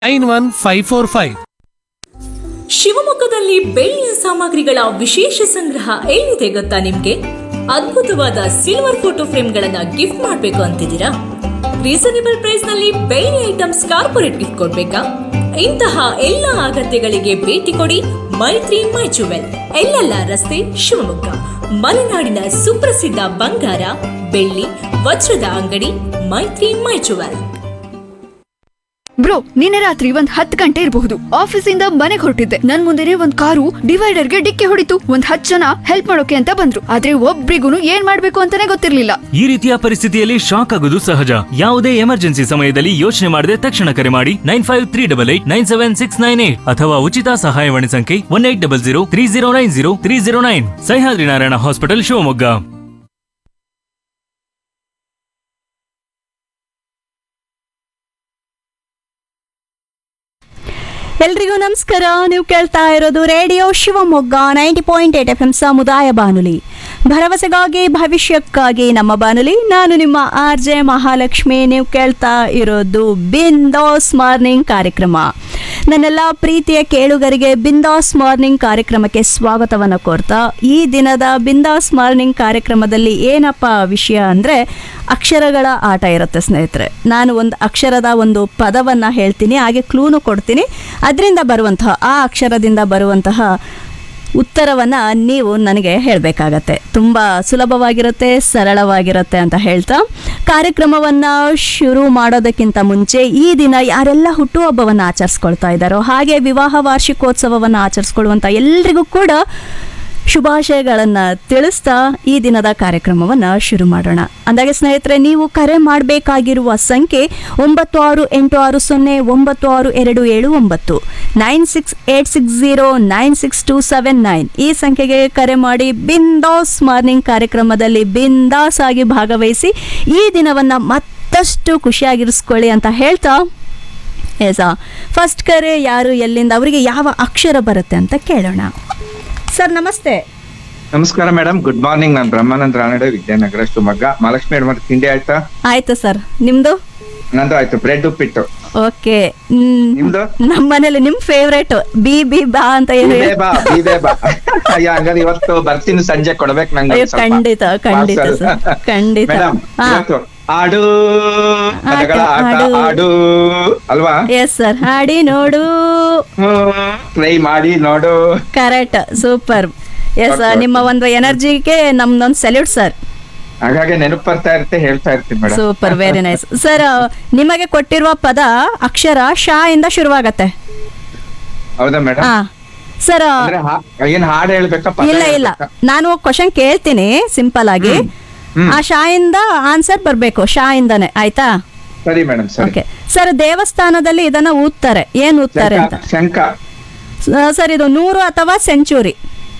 Nine one five four five ಶಿವಮೊಗ್ಗದಲ್ಲಿ ಬೆಳ್ಳಿಯ ಸಾಮಗ್ರಿಗಳ ವಿಶೇಷ ಸಂಗ್ರಹ ಎಲ್ಲಿದೆ ಗೊತ್ತಾ ನಿಮ್ಗೆ ಅದ್ಭುತವಾದ ಸಿಲ್ವರ್ ಫೋಟೋ ಫ್ರೇಮ್ಗಳನ್ನ ಗಿಫ್ಟ್ ಮಾಡ್ಬೇಕು ಅಂತಿದ್ದೀರಾ ರೀಸನೇಬಲ್ ಪ್ರೈಸ್ ನಲ್ಲಿ ಬೆಳ್ಳಿ ಐಟಮ್ಸ್ ಕಾರ್ಪೊರೇಟ್ ಗಿಫ್ಟ್ ಕೊಡ್ಬೇಕಾ ಇಂತಹ ಎಲ್ಲ ಅಗತ್ಯಗಳಿಗೆ ಭೇಟಿ ಕೊಡಿ ಮೈತ್ರಿ ಮೈ ಜುವೆಲ್ ಎಲ್ಲೆಲ್ಲ ರಸ್ತೆ ಶಿವಮೊಗ್ಗ ಮಲೆನಾಡಿನ ಸುಪ್ರಸಿದ್ಧ ಬಂಗಾರ ಬೆಳ್ಳಿ ವಜ್ರದ ಅಂಗಡಿ ಮೈತ್ರಿ ಮೈ ಜುವೆಲ್ ಬ್ರೋ ನಿನ್ನೆ ರಾತ್ರಿ ಒಂದ್ ಹತ್ತು ಗಂಟೆ ಇರಬಹುದು ಆಫೀಸಿಂದ ಮನೆಗೆ ಹೊರಟಿದ್ದೆ ನನ್ ಮುಂದೆನೆ ಒಂದ್ ಕಾರು ಡಿವೈಡರ್ಗೆ ಡಿಕ್ಕಿ ಹೊಡಿತು ಒಂದ್ ಹತ್ತು ಜನ ಹೆಲ್ಪ್ ಮಾಡೋಕೆ ಅಂತ ಬಂದ್ರು ಆದ್ರೆ ಒಬ್ರಿಗೂ ಏನ್ ಮಾಡ್ಬೇಕು ಅಂತಾನೆ ಗೊತ್ತಿರ್ಲಿಲ್ಲ ಈ ರೀತಿಯ ಪರಿಸ್ಥಿತಿಯಲ್ಲಿ ಶಾಕ್ ಆಗೋದು ಸಹಜ ಯಾವುದೇ ಎಮರ್ಜೆನ್ಸಿ ಸಮಯದಲ್ಲಿ ಯೋಚನೆ ಮಾಡದೆ ತಕ್ಷಣ ಕರೆ ಮಾಡಿ nine five three double eight nine seven six nine eight ಅಥವಾ ಉಚಿತ ಸಹಾಯವಾಣಿ ಸಂಖ್ಯೆ one eight double zero three zero nine zero three zero nine Sahyadri Narayana hospital Shivamogga ಎಲ್ರಿಗೂ ನಮಸ್ಕಾರ ನೀವು ಕೇಳ್ತಾ ಇರೋದು radio Shivamogga ninety point eight F M ಸಮುದಾಯ ಬಾನುಲಿ ಭರವಸೆಗಾಗಿ ಭವಿಷ್ಯಕ್ಕಾಗಿ ನಮ್ಮ ಬಾನುಲಿ ನಾನು ನಿಮ್ಮ ಆರ್ ಜೆ ಮಹಾಲಕ್ಷ್ಮಿ ನೀವು ಕೇಳ್ತಾ ಇರೋದು ಬಿಂದಾಸ್ ಮಾರ್ನಿಂಗ್ ಕಾರ್ಯಕ್ರಮ ನನ್ನೆಲ್ಲ ಪ್ರೀತಿಯ ಕೇಳುಗರಿಗೆ ಬಿಂದಾಸ್ ಮಾರ್ನಿಂಗ್ ಕಾರ್ಯಕ್ರಮಕ್ಕೆ ಸ್ವಾಗತವನ್ನು ಕೋರ್ತಾ ಈ ದಿನದ ಬಿಂದಾಸ್ ಮಾರ್ನಿಂಗ್ ಕಾರ್ಯಕ್ರಮದಲ್ಲಿ ಏನಪ್ಪ ವಿಷಯ ಅಂದರೆ ಅಕ್ಷರಗಳ ಆಟ ಇರುತ್ತೆ ಸ್ನೇಹಿತರೆ ನಾನು ಒಂದು ಅಕ್ಷರದ ಒಂದು ಪದವನ್ನು ಹೇಳ್ತೀನಿ ಹಾಗೆ ಕ್ಲೂನು ಕೊಡ್ತೀನಿ ಅದರಿಂದ ಬರುವಂತಹ ಆ ಅಕ್ಷರದಿಂದ ಬರುವಂತಹ ಉತ್ತರವನ್ನು ನೀವು ನನಗೆ ಹೇಳಬೇಕಾಗತ್ತೆ ತುಂಬ ಸುಲಭವಾಗಿರುತ್ತೆ ಸರಳವಾಗಿರುತ್ತೆ ಅಂತ ಹೇಳ್ತಾ ಕಾರ್ಯಕ್ರಮವನ್ನು ಶುರು ಮಾಡೋದಕ್ಕಿಂತ ಮುಂಚೆ ಈ ದಿನ ಯಾರೆಲ್ಲ ಹುಟ್ಟುಹಬ್ಬವನ್ನು ಆಚರಿಸ್ಕೊಳ್ತಾ ಇದ್ದಾರೋ ಹಾಗೆ ವಿವಾಹ ವಾರ್ಷಿಕೋತ್ಸವವನ್ನು ಆಚರಿಸ್ಕೊಳ್ಳುವಂಥ ಎಲ್ರಿಗೂ ಕೂಡ ಶುಭಾಶಯಗಳನ್ನು ತಿಳಿಸ್ತಾ ಈ ದಿನದ ಕಾರ್ಯಕ್ರಮವನ್ನು ಶುರು ಮಾಡೋಣ ಅಂದಾಗೆ ಸ್ನೇಹಿತರೆ ನೀವು ಕರೆ ಮಾಡಬೇಕಾಗಿರುವ ಸಂಖ್ಯೆ ಒಂಬತ್ತು ಆರು ಎಂಟು ಆರು ಸೊನ್ನೆ ಒಂಬತ್ತು ಆರು ಎರಡು ಏಳು ಒಂಬತ್ತು nine six eight six zero nine six two seven nine ಈ ಸಂಖ್ಯೆಗೆ ಕರೆ ಮಾಡಿ ಬಿಂದಾಸ್ ಮಾರ್ನಿಂಗ್ ಕಾರ್ಯಕ್ರಮದಲ್ಲಿ ಬಿಂದಾಸ್ ಆಗಿ ಭಾಗವಹಿಸಿ ಈ ದಿನವನ್ನು ಮತ್ತಷ್ಟು ಖುಷಿಯಾಗಿರಿಸ್ಕೊಳ್ಳಿ ಅಂತ ಹೇಳ್ತಾ ಎಸಾ ಫಸ್ಟ್ ಕರೆ ಯಾರು ಎಲ್ಲಿಂದ ಅವರಿಗೆ ಯಾವ ಅಕ್ಷರ ಬರುತ್ತೆ ಅಂತ ಕೇಳೋಣ ಸರ್ ನಮಸ್ತೆ ನಮಸ್ಕಾರ ಮೇಡಮ್ ಗುಡ್ ಮಾರ್ನಿಂಗ್ ನಾನು ಬ್ರಹ್ಮಾನಂದ ರಾನಡೆ ವಿದ್ಯಾನಗರ ಶಿವಮೊಗ್ಗ ಮಹಾಲಕ್ಷ್ಮಿ ಮೇಡಮ್ ತಿಂಡಿ ಆಯ್ತಾ ಆಯ್ತು ಸರ್ ನಿಮ್ದು ನಂದು ಆಯ್ತು ಬ್ರೆಡ್ ಉಪ್ಪಿಟ್ಟು ಓಕೆ ನಿಮ್ದು ನಮ್ಮ ಮನೇಲಿ ನಿಮ್ ಫೇವ್ರೇಟ್ ಬಿ ಬಿ ಬಾ ಅಂತ ಏನು ಬೀದೆ ಬಾ ಬೀದೆ ಬಾ ಅಯ್ಯೋ ಹಂಗಾರೆ ಇವತ್ತು ಬರ್ತೀನಿ ಸಂಜೆ ಕೊಡ್ಬೇಕು ನಂಗೆ ಅಯ್ಯೋ, ಖಂಡಿತ, ಖಂಡಿತ sir, ಖಂಡಿತ. ಮೇಡಮ್ ಹಾ. ಇವತ್ತು ಆಡು ಪದಗಳ ಆಟ, ಆಟ ಆಡು. ಆಡು ಅಲ್ವಾ ಎಸ್ ಸರ್ ಹಾಡಿ ನೋಡು ಟ್ರೈ ಮಾಡಿ ನೋಡು correct super yes Okay, okay. ನಿಮ್ಮ ಒಂದು ಎನರ್ಜಿಗೆ ನಮ್ದೊಂದು ಸಲ್ಯೂಟ್ ಸರ್ ಹಾಗಾಗಿ ನೆನಪು ಬರ್ತಾ ಇರುತ್ತೆ ಹೇಳ್ತಾ ಇರ್ತೀನಿ madam super very nice sir ನಿಮಗೆ ಕೊಟ್ಟಿರುವ ಪದ ಅಕ್ಷರ ಶಾ ಇಂದ ಶುರುವಾಗತ್ತೆ ಹೌದಾ ಮೇಡಮ್ ಹಾ ಸರ್ ಅಂದ್ರೆ ಹಾ- ಏನ್ ಹಾಡು ಹೇಳ್ಬೇಕಾ ಪದ ಇಲ್ಲ ಇಲ್ಲ ಹೇಳ್ಬೇಕಾ? ನಾನು ಕ್ವಶನ್ ಕೇಳ್ತೀನಿ ಸಿಂಪಲ್ ಆಗಿ ಹ್ಮ್. ಆ ಶಾ ಇಂದ ಆನ್ಸರ್ ಬರ್ಬೇಕು ಶಾ ಇಂದಾನೆ ಆಯ್ತಾ ಸರಿ ಮೇಡಮ್ ಸರಿ ಓಕೆ ಸರ್ ದೇವಸ್ಥಾನದಲ್ಲಿ ಇದನ್ನ ಊದ್ತಾರೆ ಏನ್ ಊದ್ತಾರೆ ಅಂತ ಶಂಕ ಸ- ಸರ್ ಇದು ನೂರು ಅಥವಾ ಸೆಂಚುರಿ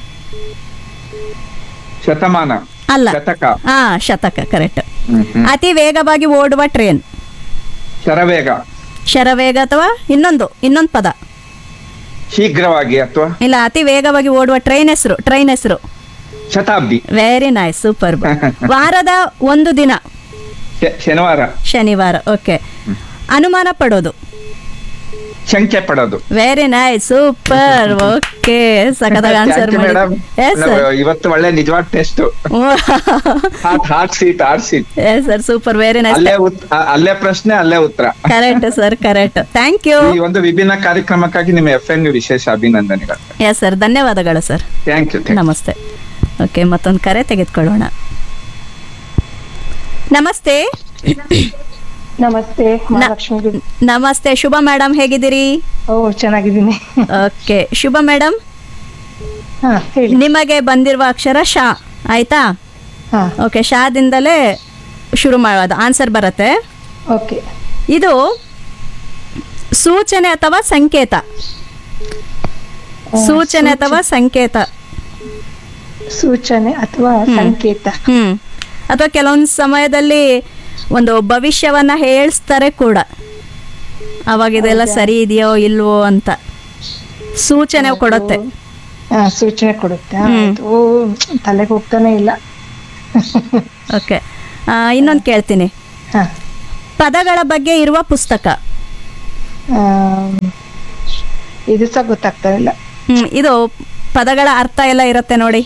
ಶತಮಾನ ಅಲ್ಲ ಶತಕ ಹಾ ಶತಕ ಕರೆಕ್ಟ್ ಹ್ಮ್, ಹ್ಮ್. ಅತಿ ವೇಗವಾಗಿ ಓಡುವ ಟ್ರೈನ್ ಶರವೇಗ ಶರವೇಗ ಅಥವಾ ಇನ್ನೊಂದು ಇನ್ನೊಂದು ಪದ ಶೀಘ್ರವಾಗಿ ಅಥವಾ ಇಲ್ಲ ಅತಿ ವೇಗವಾಗಿ ಓಡುವ ಟ್ರೈನ್ ಹೆಸರು ಟ್ರೈನ್ ಹೆಸರು ಶತಾಬ್ದಿ ವೆರಿ ನೈಸ್ ಸೂಪರ್ ವಾರದ ಒಂದು ದಿನ ಶ- ಶನಿವಾರ ಶನಿವಾರ ಓಕೆ ಅನುಮಾನ ಪಡೋದು ಶಂಕೆ ಪಡೋದು ವೆರಿ ನೈಸ್ ಸೂಪರ್ ಓಕೆ ಸಖತ್ತಾಗಿ ಆನ್ಸರ್ Thank you, ಮಾಡಿ madam. ಎಸ್ ನಾವು ಸರ್ ಇವತ್ತು ಒಳ್ಳೆ ನಿಜವಾದ test hot hot seat hot seat yes sir super very nice ಅಲ್ಲೇ ಉತ್- ಅ- ಅಲ್ಲೇ ಪ್ರಶ್ನೆ ಅಲ್ಲೇ ಉತ್ತರ correct sir correct thank you ಈ ಒಂದು ವಿಭಿನ್ನ ಕಾರ್ಯಕ್ರಮಕ್ಕಾಗಿ ನಿಮ್ಮ ಎಫ್ ಎನ್ ವಿಶೇಷ ಅಭಿನಂದನೆಗಳು ಎಸ್ ಸರ್ ಧನ್ಯವಾದಗಳು ಸರ್ ಥ್ಯಾಂಕ್ ಯು ನಮಸ್ತೆ ಓಕೆ ಮತ್ತೊಂದು ಕರೆ ತೆಗೆದುಕೊಳ್ಳೋಣ ನಮಸ್ತೆ ನಮಸ್ತೆ ಮಹಾಲಕ್ಷ್ಮಿ ಗುಡ್ ನಮಸ್ತೆ ಶುಭ ಮೇಡಮ್ ಹೇಗಿದ್ದೀರಿ ಓ ಚೆನ್ನಾಗಿದ್ದೀನಿ ಓಕೆ ಶುಭ ಮೇಡಮ್ ಹಾ ಹೇಳಿ ನಿಮಗೆ ಬಂದಿರುವ ಅಕ್ಷರ ಶಾ ಆಯ್ತಾ ಹಾ ಓಕೆ ಶಾದಿಂದಲೇ ಶುರು ಮಾಡೋದು ಆನ್ಸರ್ ಬರುತ್ತೆ ಓಕೆ ಇದು ಸೂಚನೆ ಅಥವಾ ಸಂಕೇತ ಸೂಚನೆ ಅಥವಾ ಸಂಕೇತ ಸೂಚನೆ ಅಥವಾ ಸಂಕೇತ ಹ್ಮ್ ಅಥವಾ ಕೆಲವೊಂದು ಸಮಯದಲ್ಲಿ ಒಂದು ಭವಿಷ್ಯವನ್ನ ಹೇಳಿಸ್ತಾರೆ ಕೂಡ ಅವಾಗ ಇದೆಲ್ಲ ಸರಿ ಇದೆಯೋ ಇಲ್ವೋ ಅಂತ ಸೂಚನೆ ಕೊಡುತ್ತೆ ಹಾ ಸೂಚನೆ ಕೊಡುತ್ತೆ ಹಾ, ಹ್ಮ್. ಆಯ್ತು. ಓ ತಲೆಗೆ ಹೋಗ್ತಾನೆ ಇಲ್ಲ ಓಕೆ ಇನ್ನೊಂದು ಕೇಳ್ತೀನಿ ಹಾ ಪದಗಳ ಬಗ್ಗೆ ಇರುವ ಪುಸ್ತಕ ಆಮ್, ಇದು ಸಹ ಗೊತ್ತಾಗ್ತಾ ಇಲ್ಲ ಹ್ಮ್ ಇದು ಪದಗಳ ಅರ್ಥ ಎಲ್ಲ ಇರುತ್ತೆ ನೋಡಿ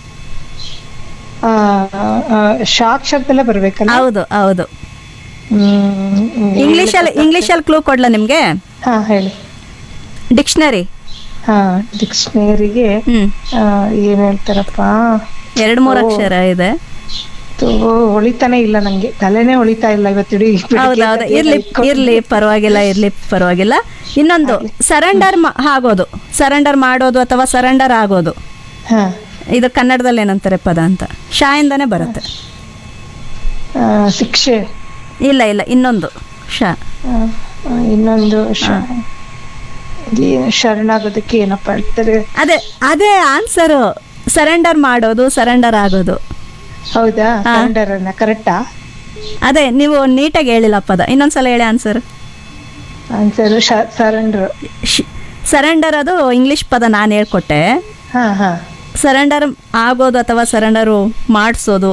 ಆ, ಆ, ಶಾಕ್ಷರದಲ್ಲೇ ಬರ್ಬೇಕಲ್ಲ ಹೌದು ಹೌದು ಹ್ಮ್ ಇಂಗ್ಲಿಷಲ್ಲಿ ಇಂಗ್ಲಿಷಲ್ಲಿ ಕ್ಲೂ ಕೊಡ್ಲಾ ನಿಮ್ಗೆ ಹಾ ಹೇಳಿ ಡಿಕ್ಷನರಿ ಹಾ ಡಿಕ್ಷನರಿಗೆ ಹ್ಮ್ ಏನ್ ಹೇಳ್ತಾರಪ್ಪ ಎರಡ್ ಮೂರು ಅಕ್ಷರ ಇದೆ ತು- ಹೊಳಿತಾನೆ ಇಲ್ಲ ನಂಗೆ ತಲೆನೇ ಹೊಳಿತಾ ಇಲ್ಲ ಇವತ್ತಿಡೀ ಹೌದೌದು ಇರ್ಲಿ ಇರ್ಲಿ ಪರವಾಗಿಲ್ಲ ಇರ್ಲಿ ಪರವಾಗಿಲ್ಲ ಇನ್ನೊಂದು ಸರೆಂಡರ್ ಆಗೋದು ಸರೆಂಡರ್ ಮಾಡೋದು ಅಥವಾ ಸರೆಂಡರ್ ಆಗೋದು ಹಾ ಇದು ಕನ್ನಡದಲ್ಲಿ ಏನಂತಾರೆ ಪದ ಅಂತ ಶಾ ಇಂದಾನೆ ಬರುತ್ತೆ ಆ, ಶಿಕ್ಷೆ ಇಲ್ಲ ಇಲ್ಲ ಇನ್ನೊಂದು ಶಾ ಆ, ಆ, ಇನ್ನೊಂದು ಶ- ಇಲ್ಲಿ ಶರಣಾಗೋದಕ್ಕೆ ಏನಪ್ಪ ಹೇಳ್ತಾರೆ ಅದೇ ಅದೇ ಆನ್ಸರು ಸರೆಂಡರ್ ಮಾಡೋದು ಸರೆಂಡರ್ ಆಗೋದು ಹೌದಾ ಸರೆಂಡರ್ ಅನ್ನ ಕರೆಕ್ಟಾ ಅದೇ ನೀವು ನೀಟಾಗಿ ಹೇಳಿಲ್ಲ ಪದ ಇನ್ನೊಂದ್ಸಲ ಹೇಳಿ ಆನ್ಸರ್ ಆನ್ಸರ್ ಸರೆಂಡರ್ ಸರೆಂಡರ್ ಅದು ಇಂಗ್ಲಿಷ್ ಪದ ನಾನು ಹೇಳ್ಕೊಟ್ಟೆ ಹಾ ಹಾ ಸರೆಂಡರ್ ಆಗೋದು ಅಥವಾ ಸರೆಂಡರು ಮಾಡಿಸೋದು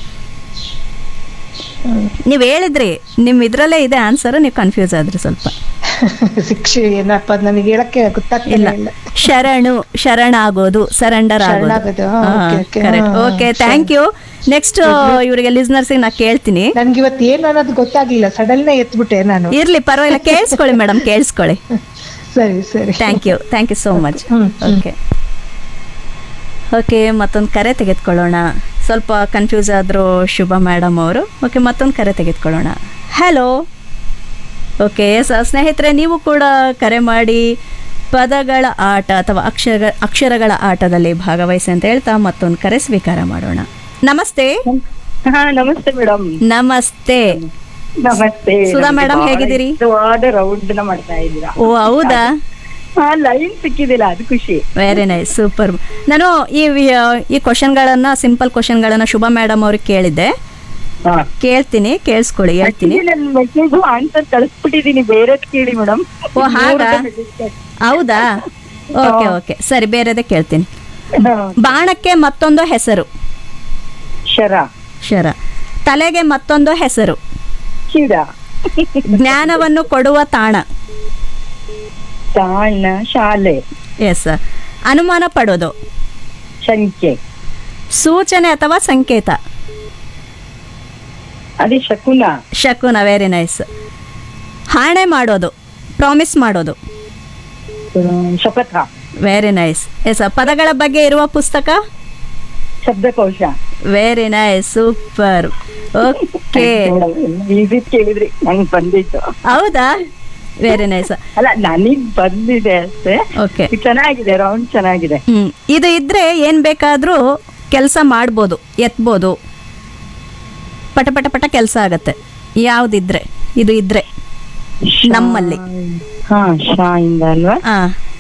ನೀವು ಹೇಳಿದ್ರಿ ನಿಮ್ಮ ಇದರಲ್ಲೇ ಇದೆ ಆನ್ಸರ್ ನೀವು ಕನ್ಫ್ಯೂಸ್ ಆದ್ರಿ ಸ್ವಲ್ಪ ಶಿಕ್ಷೆ ಏನಪ್ಪ ಅದ್ ನನಗೆ ಹೇಳಕ್ಕೆ ಗೊತ್ತಾಗ್ತಿಲ್ಲ ಇಲ್ಲ ಇಲ್ಲ ಶರಣು ಶರಣಾಗೋದು ಸರೆಂಡರ್ ಶರಣಾಗೋದು, ಆಗೋದು ಹಾ, okay, okay, ಕರೆಕ್ಟ್ ಹಾ, ಓಕೆ ಹಾ, ಥ್ಯಾಂಕ್ ಯು ನೆಕ್ಸ್ಟ್ ಇವರಿಗೆ ಲಿಸ್ನರ್ಸಿಗೆ ನಾ ಕೇಳ್ತೀನಿ ನನ್ಗೆ ಇವತ್ತು ಏನು ಅನ್ನೋದು ಗೊತ್ತಾಗ್ಲಿಲ್ಲ ಸಡನ್ ಎತ್ಬಿಟ್ಟೆ ನಾನು ಇರ್ಲಿ ಪರವಾಗಿಲ್ಲ ಕೇಳಿಸ್ಕೊಳ್ಳಿ ಮೇಡಮ್ ಕೇಳಿಸ್ಕೊಳ್ಳಿ ಸರಿ ಸರಿ thank you thank you so much hmm, hmm. Okay okay ಮತ್ತೊಂದು ಕರೆ ತೆಗೆದುಕೊಳ್ಳೋಣ ಸ್ವಲ್ಪ ಕನ್ಫ್ಯೂಸ್ ಆದರು ಶುಭ ಮೇಡಮ್ ಅವರು ಓಕೆ ಮತ್ತೊಂದು ಕರೆ ತೆಗೆದುಕೊಳ್ಳೋಣ ಹಲೋ ಓಕೆ ಸ ಸ್ನೇಹಿತರೆ ನೀವು ಕೂಡ ಕರೆ ಮಾಡಿ ಪದಗಳ ಆಟ ಅಥವಾ ಅಕ್ಷರ ಅಕ್ಷರಗಳ ಆಟದಲ್ಲಿ ಭಾಗವಹಿಸಿ ಅಂತ ಹೇಳ್ತಾ ಮತ್ತೊಂದು ಕರೆ ಸ್ವೀಕಾರ ಮಾಡೋಣ ನಮಸ್ತೆ ಹಾ ನಮಸ್ತೆ ಮೇಡಮ್ ನಮಸ್ತೆ ನಮಸ್ತೆ ಸುಧಾ ನಮ್ಗೆ madam ಬಹಳ ಹೇಗಿದ್ದೀರಿ? ಇಷ್ಟವಾದ ರೌಂಡ್ ನ ಮಾಡ್ತಾ ಇದ್ದೀರಾ ಓ ಹೌದಾ ಹಾ ಲೈನ್ ಸಿಕ್ಕಿದಿಲ್ಲ ಅದು ಖುಷಿ ವೆರಿ ನೈಸ್ ಸೂಪರ್ ನಾನು ಈ ವಿ- ಈ ಕ್ವಶನ್ಗಳನ್ನು ಸಿಂಪಲ್ ಕ್ವಶನ್ಗಳನ್ನು ಶುಭ ಮೇಡಮ್ ಅವ್ರಿಗೆ ಕೇಳಿದ್ದೆ ಹಾ ಕೇಳ್ತೀನಿ ಕೇಳಿಸ್ಕೊಳ್ಳಿ ಹೇಳ್ತೀನಿ ನನ್ನ ಮೆಸೇಜ್ ಆನ್ಸರ್ ಕಳಿಸ್ಬಿಟ್ಟಿದೀನಿ ಬೇರೆ ಕೇಳಿ ಮೇಡಮ್ ಓ ಹಾಗಾ ಹೌದಾ ಓಕೆ ಓಕೆ ಸರಿ ಬೇರೆದೇ ಕೇಳ್ತೀನಿ ಬಾಣಕ್ಕೆ ಮತ್ತೊಂದು ಹೆಸರು ಶರ ಶರ ತಲೆಗೆ ಮತ್ತೊಂದು ಹೆಸರು ಶಿರ ಜ್ಞಾನವನ್ನು ಕೊಡುವ ತಾಣ ತಾಣ ಶಾಲೆ ಎಸ್ ಅನುಮಾನ ಪಡೋದು ಸಂಖ್ಯೆ ಸೂಚನೆ ಅಥವಾ ಸಂಕೇತ ಅದೇ ಶಕುನ ಶಕುನ ವೆರಿ ನೈಸ್ ಹಾಣೆ ಮಾಡೋದು ಪ್ರಾಮಿಸ್ ಮಾಡೋದು ಹ್ಮ್, ಶಪಥ ವೆರಿ ನೈಸ್ ಎಸ್ ಪದಗಳ ಬಗ್ಗೆ ಇರುವ ಪುಸ್ತಕ ಶಬ್ದಕೋಶ very nice super okay easy ಕೇಳಿದ್ರಿ ನಂಗೆ ಬಂದಿತ್ತು ಹೌದಾ ವೆರಿ ನೈಸ್ ಅಲ್ಲ ನನಗ್ ಬಂದಿದೆ ಅಷ್ಟೇ ಓಕೆ ಚೆನ್ನಾಗಿದೆ ರೌಂಡ್ ಚೆನ್ನಾಗಿದೆ ಹ್ಮ್ ಇದು ಇದ್ರೆ ಏನ್ ಬೇಕಾದ್ರೂ ಕೆಲಸ ಮಾಡ್ಬೋದು ಎತ್ಬೋದು ಪಟ ಪಟ ಪಟ ಕೆಲಸ ಆಗತ್ತೆ ಯಾವ್ದಿದ್ರೆ ಇದು ಇದ್ರೆ ನಮ್ಮಲ್ಲಿ ಹಾ ಶಾ ಇಂದ ಅಲ್ವಾ ಆ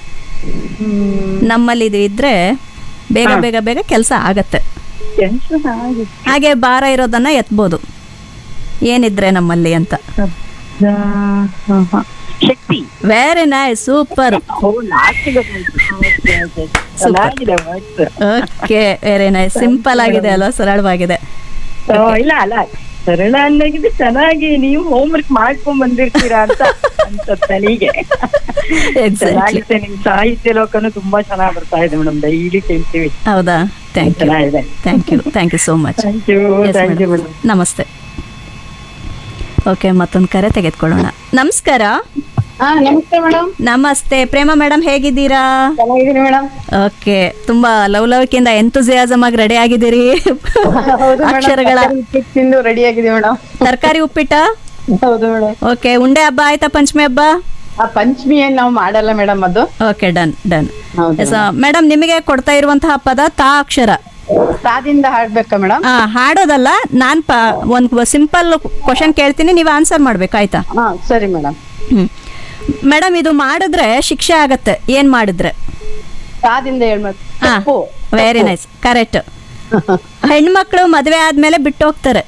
ನಮ್ಮಲ್ಲಿ ಇದು ಇದ್ರೆ ಬೇಗ ಹಾ. ಬೇಗ ಬೇಗ ಕೆಲಸ ಆಗತ್ತೆ ಕೆಲ್ಸ ಆಗಿದೆ. ಹಾಗೆ ಭಾರ ಇರೋದನ್ನ ಎತ್ಬೋದು ಏನಿದ್ರೆ ನಮ್ಮಲ್ಲಿ ಅಂತ ಶಬ್ದ, ಹಾ, ಹಾ. ಶಕ್ತಿ ವೆರಿ ನೈಸ್ ಸೂಪರ್ ಓ ಲಾಸ್ಟಿಗೆ ಬಂತು. Okay, okay. ಚೆನ್ನಾಗಿದೆ words. Okay very nice simple ಆಗಿದೆ ಅಲ್ವಾ ಸರಳವಾಗಿದೆ ಓ, ಇಲ್ಲ ಅಲ್ಲ ಸರಳ ಅನ್ನೋಗಿದೆ ಚೆನ್ನಾಗಿ ನೀವು ಹೋಮ್ವರ್ಕ್ ಮಾಡ್ಕೊಂಡ್ ಬಂದಿರ್ತೀರಾ ಅಂತ ಅಂತ ನನಗೆ ಎಕ್ಸಾಕ್ಟ್ಲಿ ಚೆನ್ನಾಗಿದೆ ನಿಮ್ ಸಾಹಿತ್ಯ ಲೋಕನು ತುಂಬಾ ಚೆನ್ನಾಗಿ ಬರ್ತಾ ಇದೆ ಮೇಡಮ್ ಡೈಲಿ ಕೇಳ್ತೀವಿ ಹೌದಾ ಥ್ಯಾಂಕ್ ಯು ಚೆನ್ನಾಗಿದೆ thank you thank you so much thank you thank you madam ನಮಸ್ತೆ ಓಕೆ ಮತ್ತೊಂದು ಕರೆ ತೆಗೆದುಕೊಳ್ಳೋಣ ನಮಸ್ಕಾರ ಹಾ ನಮಸ್ತೆ ಮೇಡಮ್ ನಮಸ್ತೆ ಪ್ರೇಮ ಮೇಡಮ್ ಹೇಗಿದ್ದೀರಾ ಚೆನ್ನಾಗಿದ್ದೀನಿ ಮೇಡಮ್ ಓಕೆ ತುಂಬಾ ಲವಲವಿಕೆಯಿಂದ ಎಂತುಸಿಯಾಸಮ್ ಆಗಿ ರೆಡಿ ಆಗಿದ್ದೀರಿ ಅಕ್ಷರಗಳ ತಿಂದು ರೆಡಿ ಆಗಿದೆ ಮೇಡಮ್ ತರಕಾರಿ ಉಪ್ಪಿಟ್ಟ ಹೌದು ಮೇಡಮ್ ಓಕೆ ಉಂಡೆ ಹಬ್ಬ ಆಯ್ತಾ ಪಂಚಮಿ ಹಬ್ಬ ಆ ಪಂಚಮಿ ಏನ್ ನಾವು ಮಾಡಲ್ಲ ಮೇಡಮ್ ಅದು ಓಕೆ ಡನ್ ಡನ್ ಹೌದು ಮೇಡಮ್ ನಿಮಗೆ ಕೊಡ್ತಾ ಇರುವಂತಹ ಪದ ತಾ ಅಕ್ಷರ ಸಾದಿಂದ ಹಾಡ್ಬೇಕಾ ಮೇಡಮ್ ಆ ಹಾಡೋದಲ್ಲ ನಾನ್ ಪ ಒಂದು ಸಿಂಪಲ್ ಕ್ವಶನ್ ಕೇಳ್ತೀನಿ ನೀವು ಆನ್ಸರ್ ಮಾಡ್ಬೇಕು ಆಯ್ತಾ ಹಾ ಸರಿ ಮೇಡಮ್ ಹ್ಮ್ ಮೇಡಮ್ ಇದು ಮಾಡಿದ್ರೆ ಶಿಕ್ಷೆ ಆಗತ್ತೆ ಏನ್ ಮಾಡಿದ್ರೆ ಸಾದಿಂದ ಹೇಳ್ಬೇಕು ಹಾ ತಪ್ಪು. ವೆರಿ ನೈಸ್ ಕರೆಕ್ಟ್ ಹೆಣ್ಮಕ್ಳು ಮದುವೆ ಆದ್ಮೇಲೆ ಬಿಟ್ಟು ಹೋಗ್ತಾರೆ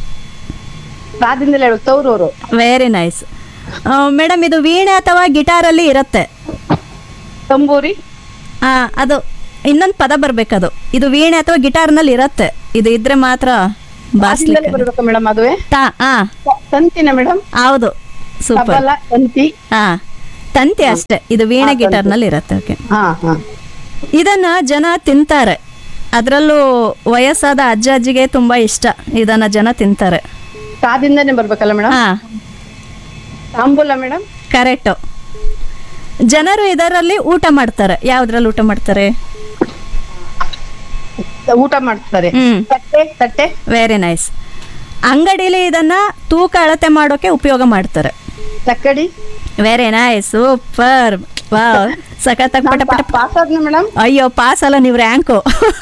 ಸಾದಿಂದಲೇ ಹೇಳ್ಬೇಕು ತೌರೂರು ವೆರಿ ನೈಸ್ ಮೇಡಮ್ ಇದು ವೀಣೆ ಅಥವಾ ಗಿಟಾರಲ್ಲಿ ಇರುತ್ತೆ ತಂಬೂರಿ ಆ, ಅದು ಇನ್ನೊಂದು ಪದ ಬರ್ಬೇಕದು ಇದು ವೀಣೆ ಅಥವಾ ಗಿಟಾರ್ನಲ್ಲಿ ಇರುತ್ತೆ ಇದು ಇದ್ರೆ ಮಾತ್ರ ಸಾದಿಂದಲೇ ಬಾರ್ಸ್ಲಿಕ್ಕೆ ಬರ್ಬೇಕಾ ಮೇಡಮ್ ಅದುವೆ ತಾ ಆ ತಂತಿನ ಮೇಡಮ್ ಹೌದು ಸೂಪರ್ ತಬಲ ತಂತಿ ಹಾ ತಂತಿ ಅಷ್ಟೇ ಇದು ವೀಣೆ ಗಿಟಾರ್ನಲ್ಲಿ ಇರುತ್ತೆ ಓಕೆ ಹಾ ಹಾ ಇದನ್ನ ಜನ ತಿಂತಾರೆ ಅದರಲ್ಲೂ ವಯಸ್ಸಾದ ಅಜ್ಜ ಅಜ್ಜಿಗೆ ತುಂಬಾ ಇಷ್ಟ ಇದನ್ನ ಜನ ತಿಂತಾರೆ ಕಾದಿಂದನೇ ಬರ್ಬೇಕಲ್ಲ ಮೇಡಮ್ ಹಾ ತಾಂಬೂಲ ಮೇಡಮ್ ಕರೆಕ್ಟು ಜನರು ಇದರಲ್ಲಿ ಊಟ ಮಾಡ್ತಾರೆ ಯಾವ್ದ್ರಲ್ಲಿ ಊಟ ಮಾಡ್ತಾರೆ ಊಟ ಮಾಡ್ತಾರೆ ಹ್ಮ್ ತಟ್ಟೆ ತಟ್ಟೆ ವೆರಿ ನೈಸ್ ಅಂಗಡಿಲಿ ಇದನ್ನ ತೂಕ ಅಳತೆ ಮಾಡೋಕೆ ಉಪಯೋಗ ಮಾಡ್ತಾರೆ ತಕ್ಕಡಿ ವೆರಿ ನೈಸ್ ಸೂಪರ್ ವಾವ್ ಸಖತ್ತಾಗಿ ಪಟ ಪಟ ಪ- ಪಾಸ್ ಆದ್ನ ಮೇಡಮ್ ಅಯ್ಯೋ ಪಾಸ್ ಅಲ್ಲ ನೀವು rank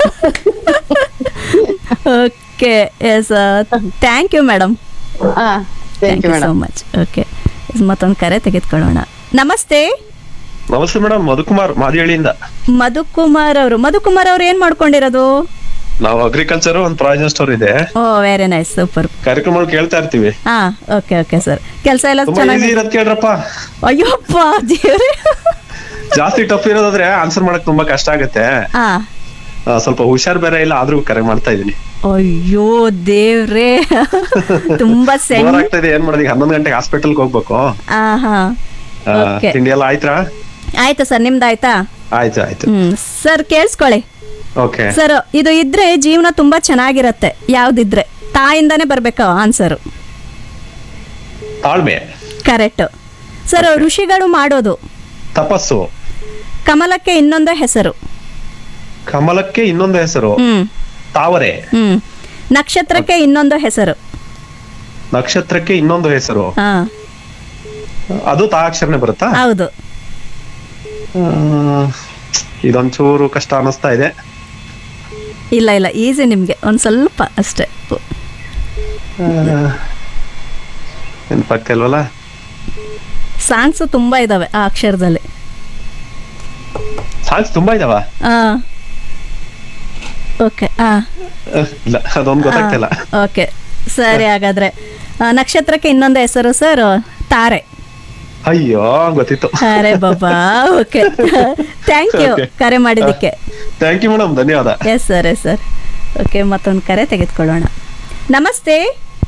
okay yes thank you madam ಹಾ thank thank you you so madam much okay ಮತ್ತೊಂದು ಕರೆ ತೆಗೆದುಕೊಳ್ಳೋಣ ನಮಸ್ತೆ ನಮಸ್ತೆ ಮೇಡಮ್ ಮಧುಕುಮಾರ್ ಮಾದಿಹಳ್ಳಿಯಿಂದ ಮಧುಕುಮಾರ್ ಅವರು ಮಧುಕುಮಾರ್ ಅವ್ರು ಏನ್ ಮಾಡ್ಕೊಂಡಿರೋದು ನಾವು ಅಗ್ರಿಕಲ್ಚರ್ ಒಂದು ಪ್ರಾವಿಷನ್ ಸ್ಟೋರ್ ಇದೆ ಓ ವೆರಿ ನೈಸ್ ಸೂಪರ್ ಕಾರ್ಯಕ್ರಮಗಳು ಕೇಳ್ತಾ ಇರ್ತೀವಿ ಹಾ ಓಕೆ ಓಕೆ ಸರ್ ಕೆಲಸ ಎಲ್ಲ ತುಂಬಾ ಈಸಿ ಚೆನ್ನಾಗಿ ಇರೋದ್ ಕೇಳ್ರಪ್ಪ ಅಯ್ಯಪ್ಪ ದೇವ್ರೆ ಜಾಸ್ತಿ ಟಫ್ ಇರೋದಾದ್ರೆ ಆನ್ಸರ್ ಮಾಡಕ್ ತುಂಬಾ ಕಷ್ಟ ಆಗುತ್ತೆ ಹಾ ಆ, ಸ್ವಲ್ಪ ಹುಷಾರ್ ಬೇರೆ ಇಲ್ಲ ಆದ್ರೂ ಕರೆ ಮಾಡ್ತಾ ಇದೀನಿ ಅಯ್ಯೋ ದೇವ್ರೆ ತುಂಬಾ ಬೋರ್ ಸೆನ್ ಆಗ್ತಾ ಇದೆ ಏನ್ ಮಾಡೋದು ಈಗ ಹನ್ನೊಂದು ಗಂಟೆಗೆ ಹಾಸ್ಪಿಟಲ್ಗೆ ಹೋಗ್ಬೇಕು ಹಾ ಹಾ ಆ, Okay. ತಿಂಡಿ ಎಲ್ಲ ಆಯ್ತಾ ಆಯ್ತು ಸರ್ ನಿಮ್ದು ಆಯ್ತಾ ಆಯ್ತು ಆಯ್ತು ಹ್ಮ್ ಸರ್ ಕೇಳಿಸ್ಕೊಳ್ಳಿ ಓಕೆ ಸರ್ ಇದು ಇದ್ರೆ ಜೀವನ ತುಂಬಾ ಚೆನ್ನಾಗಿರತ್ತೆ ಯಾವ್ದಿದ್ರೆ ತಾಯಿಂದಾನೇ ಬರ್ಬೇಕು ಆನ್ಸರು ತಾಳ್ಮೆ ಕರೆಕ್ಟ್ ಸರ್ ಋಷಿಗಳು ಮಾಡೋದು ತಪಸ್ಸು ಕಮಲಕ್ಕೆ ಇನ್ನೊಂದು ಹೆಸರು ಕಮಲಕ್ಕೆ ಇನ್ನೊಂದು ಹೆಸರು ಹ್ಮ್ ತಾವರೆ ಹ್ಮ್ ನಕ್ಷತ್ರಕ್ಕೆ ಇನ್ನೊಂದು ಹೆಸರು ನಕ್ಷತ್ರಕ್ಕೆ ಇನ್ನೊಂದು ಹೆಸರು ಹಾ ಅದು ತಾ ಅಕ್ಷರನೇ ಬರುತ್ತಾ ಹೌದು ಆ, ಇದೊಂಚೂರು ಕಷ್ಟ ಅನಿಸ್ತಾ ಇದೆ ಇಲ್ಲ ಇಲ್ಲ ಈಸಿ ನಿಮ್ಗೆ ಒಂದ್ ಸ್ವಲ್ಪ ಅಷ್ಟೇ ನೆನಪಾಗ್ತಾ ಸಾಂಗ್ಸು ತುಂಬಾ ಇದಾವೆ ಆ ಅಕ್ಷರದಲ್ಲಿ ಸಾಂಗ್ಸ್ ತುಂಬಾ ಇದಾವ ಆ ಓಕೆ ಆ ಇಲ್ಲ ಅದೊಂದು ಗೊತ್ತಾಗ್ತಿಲ್ಲ ಓಕೆ ಸರಿ ಹಾಗಾದ್ರೆ ಆ, ನಕ್ಷತ್ರಕ್ಕೆ ಇನ್ನೊಂದು ಹೆಸರು ಸರ್ ತಾರೆ ಅಯ್ಯೋ ಗೊತ್ತಿತ್ತು ಅರೆ ಬಾಬಾ ಓಕೆ ಥ್ಯಾಂಕ್ ಯು Okay. ಕರೆ ಮಾಡಿದ್ದಕ್ಕೆ ಥ್ಯಾಂಕ್ ಯು ಮೇಡಮ್ ಧನ್ಯವಾದ yes sir yes sir okay ಮತ್ತೊಂದು ಕರೆ ತೆಗೆದುಕೊಳ್ಳೋಣ ನಮಸ್ತೆ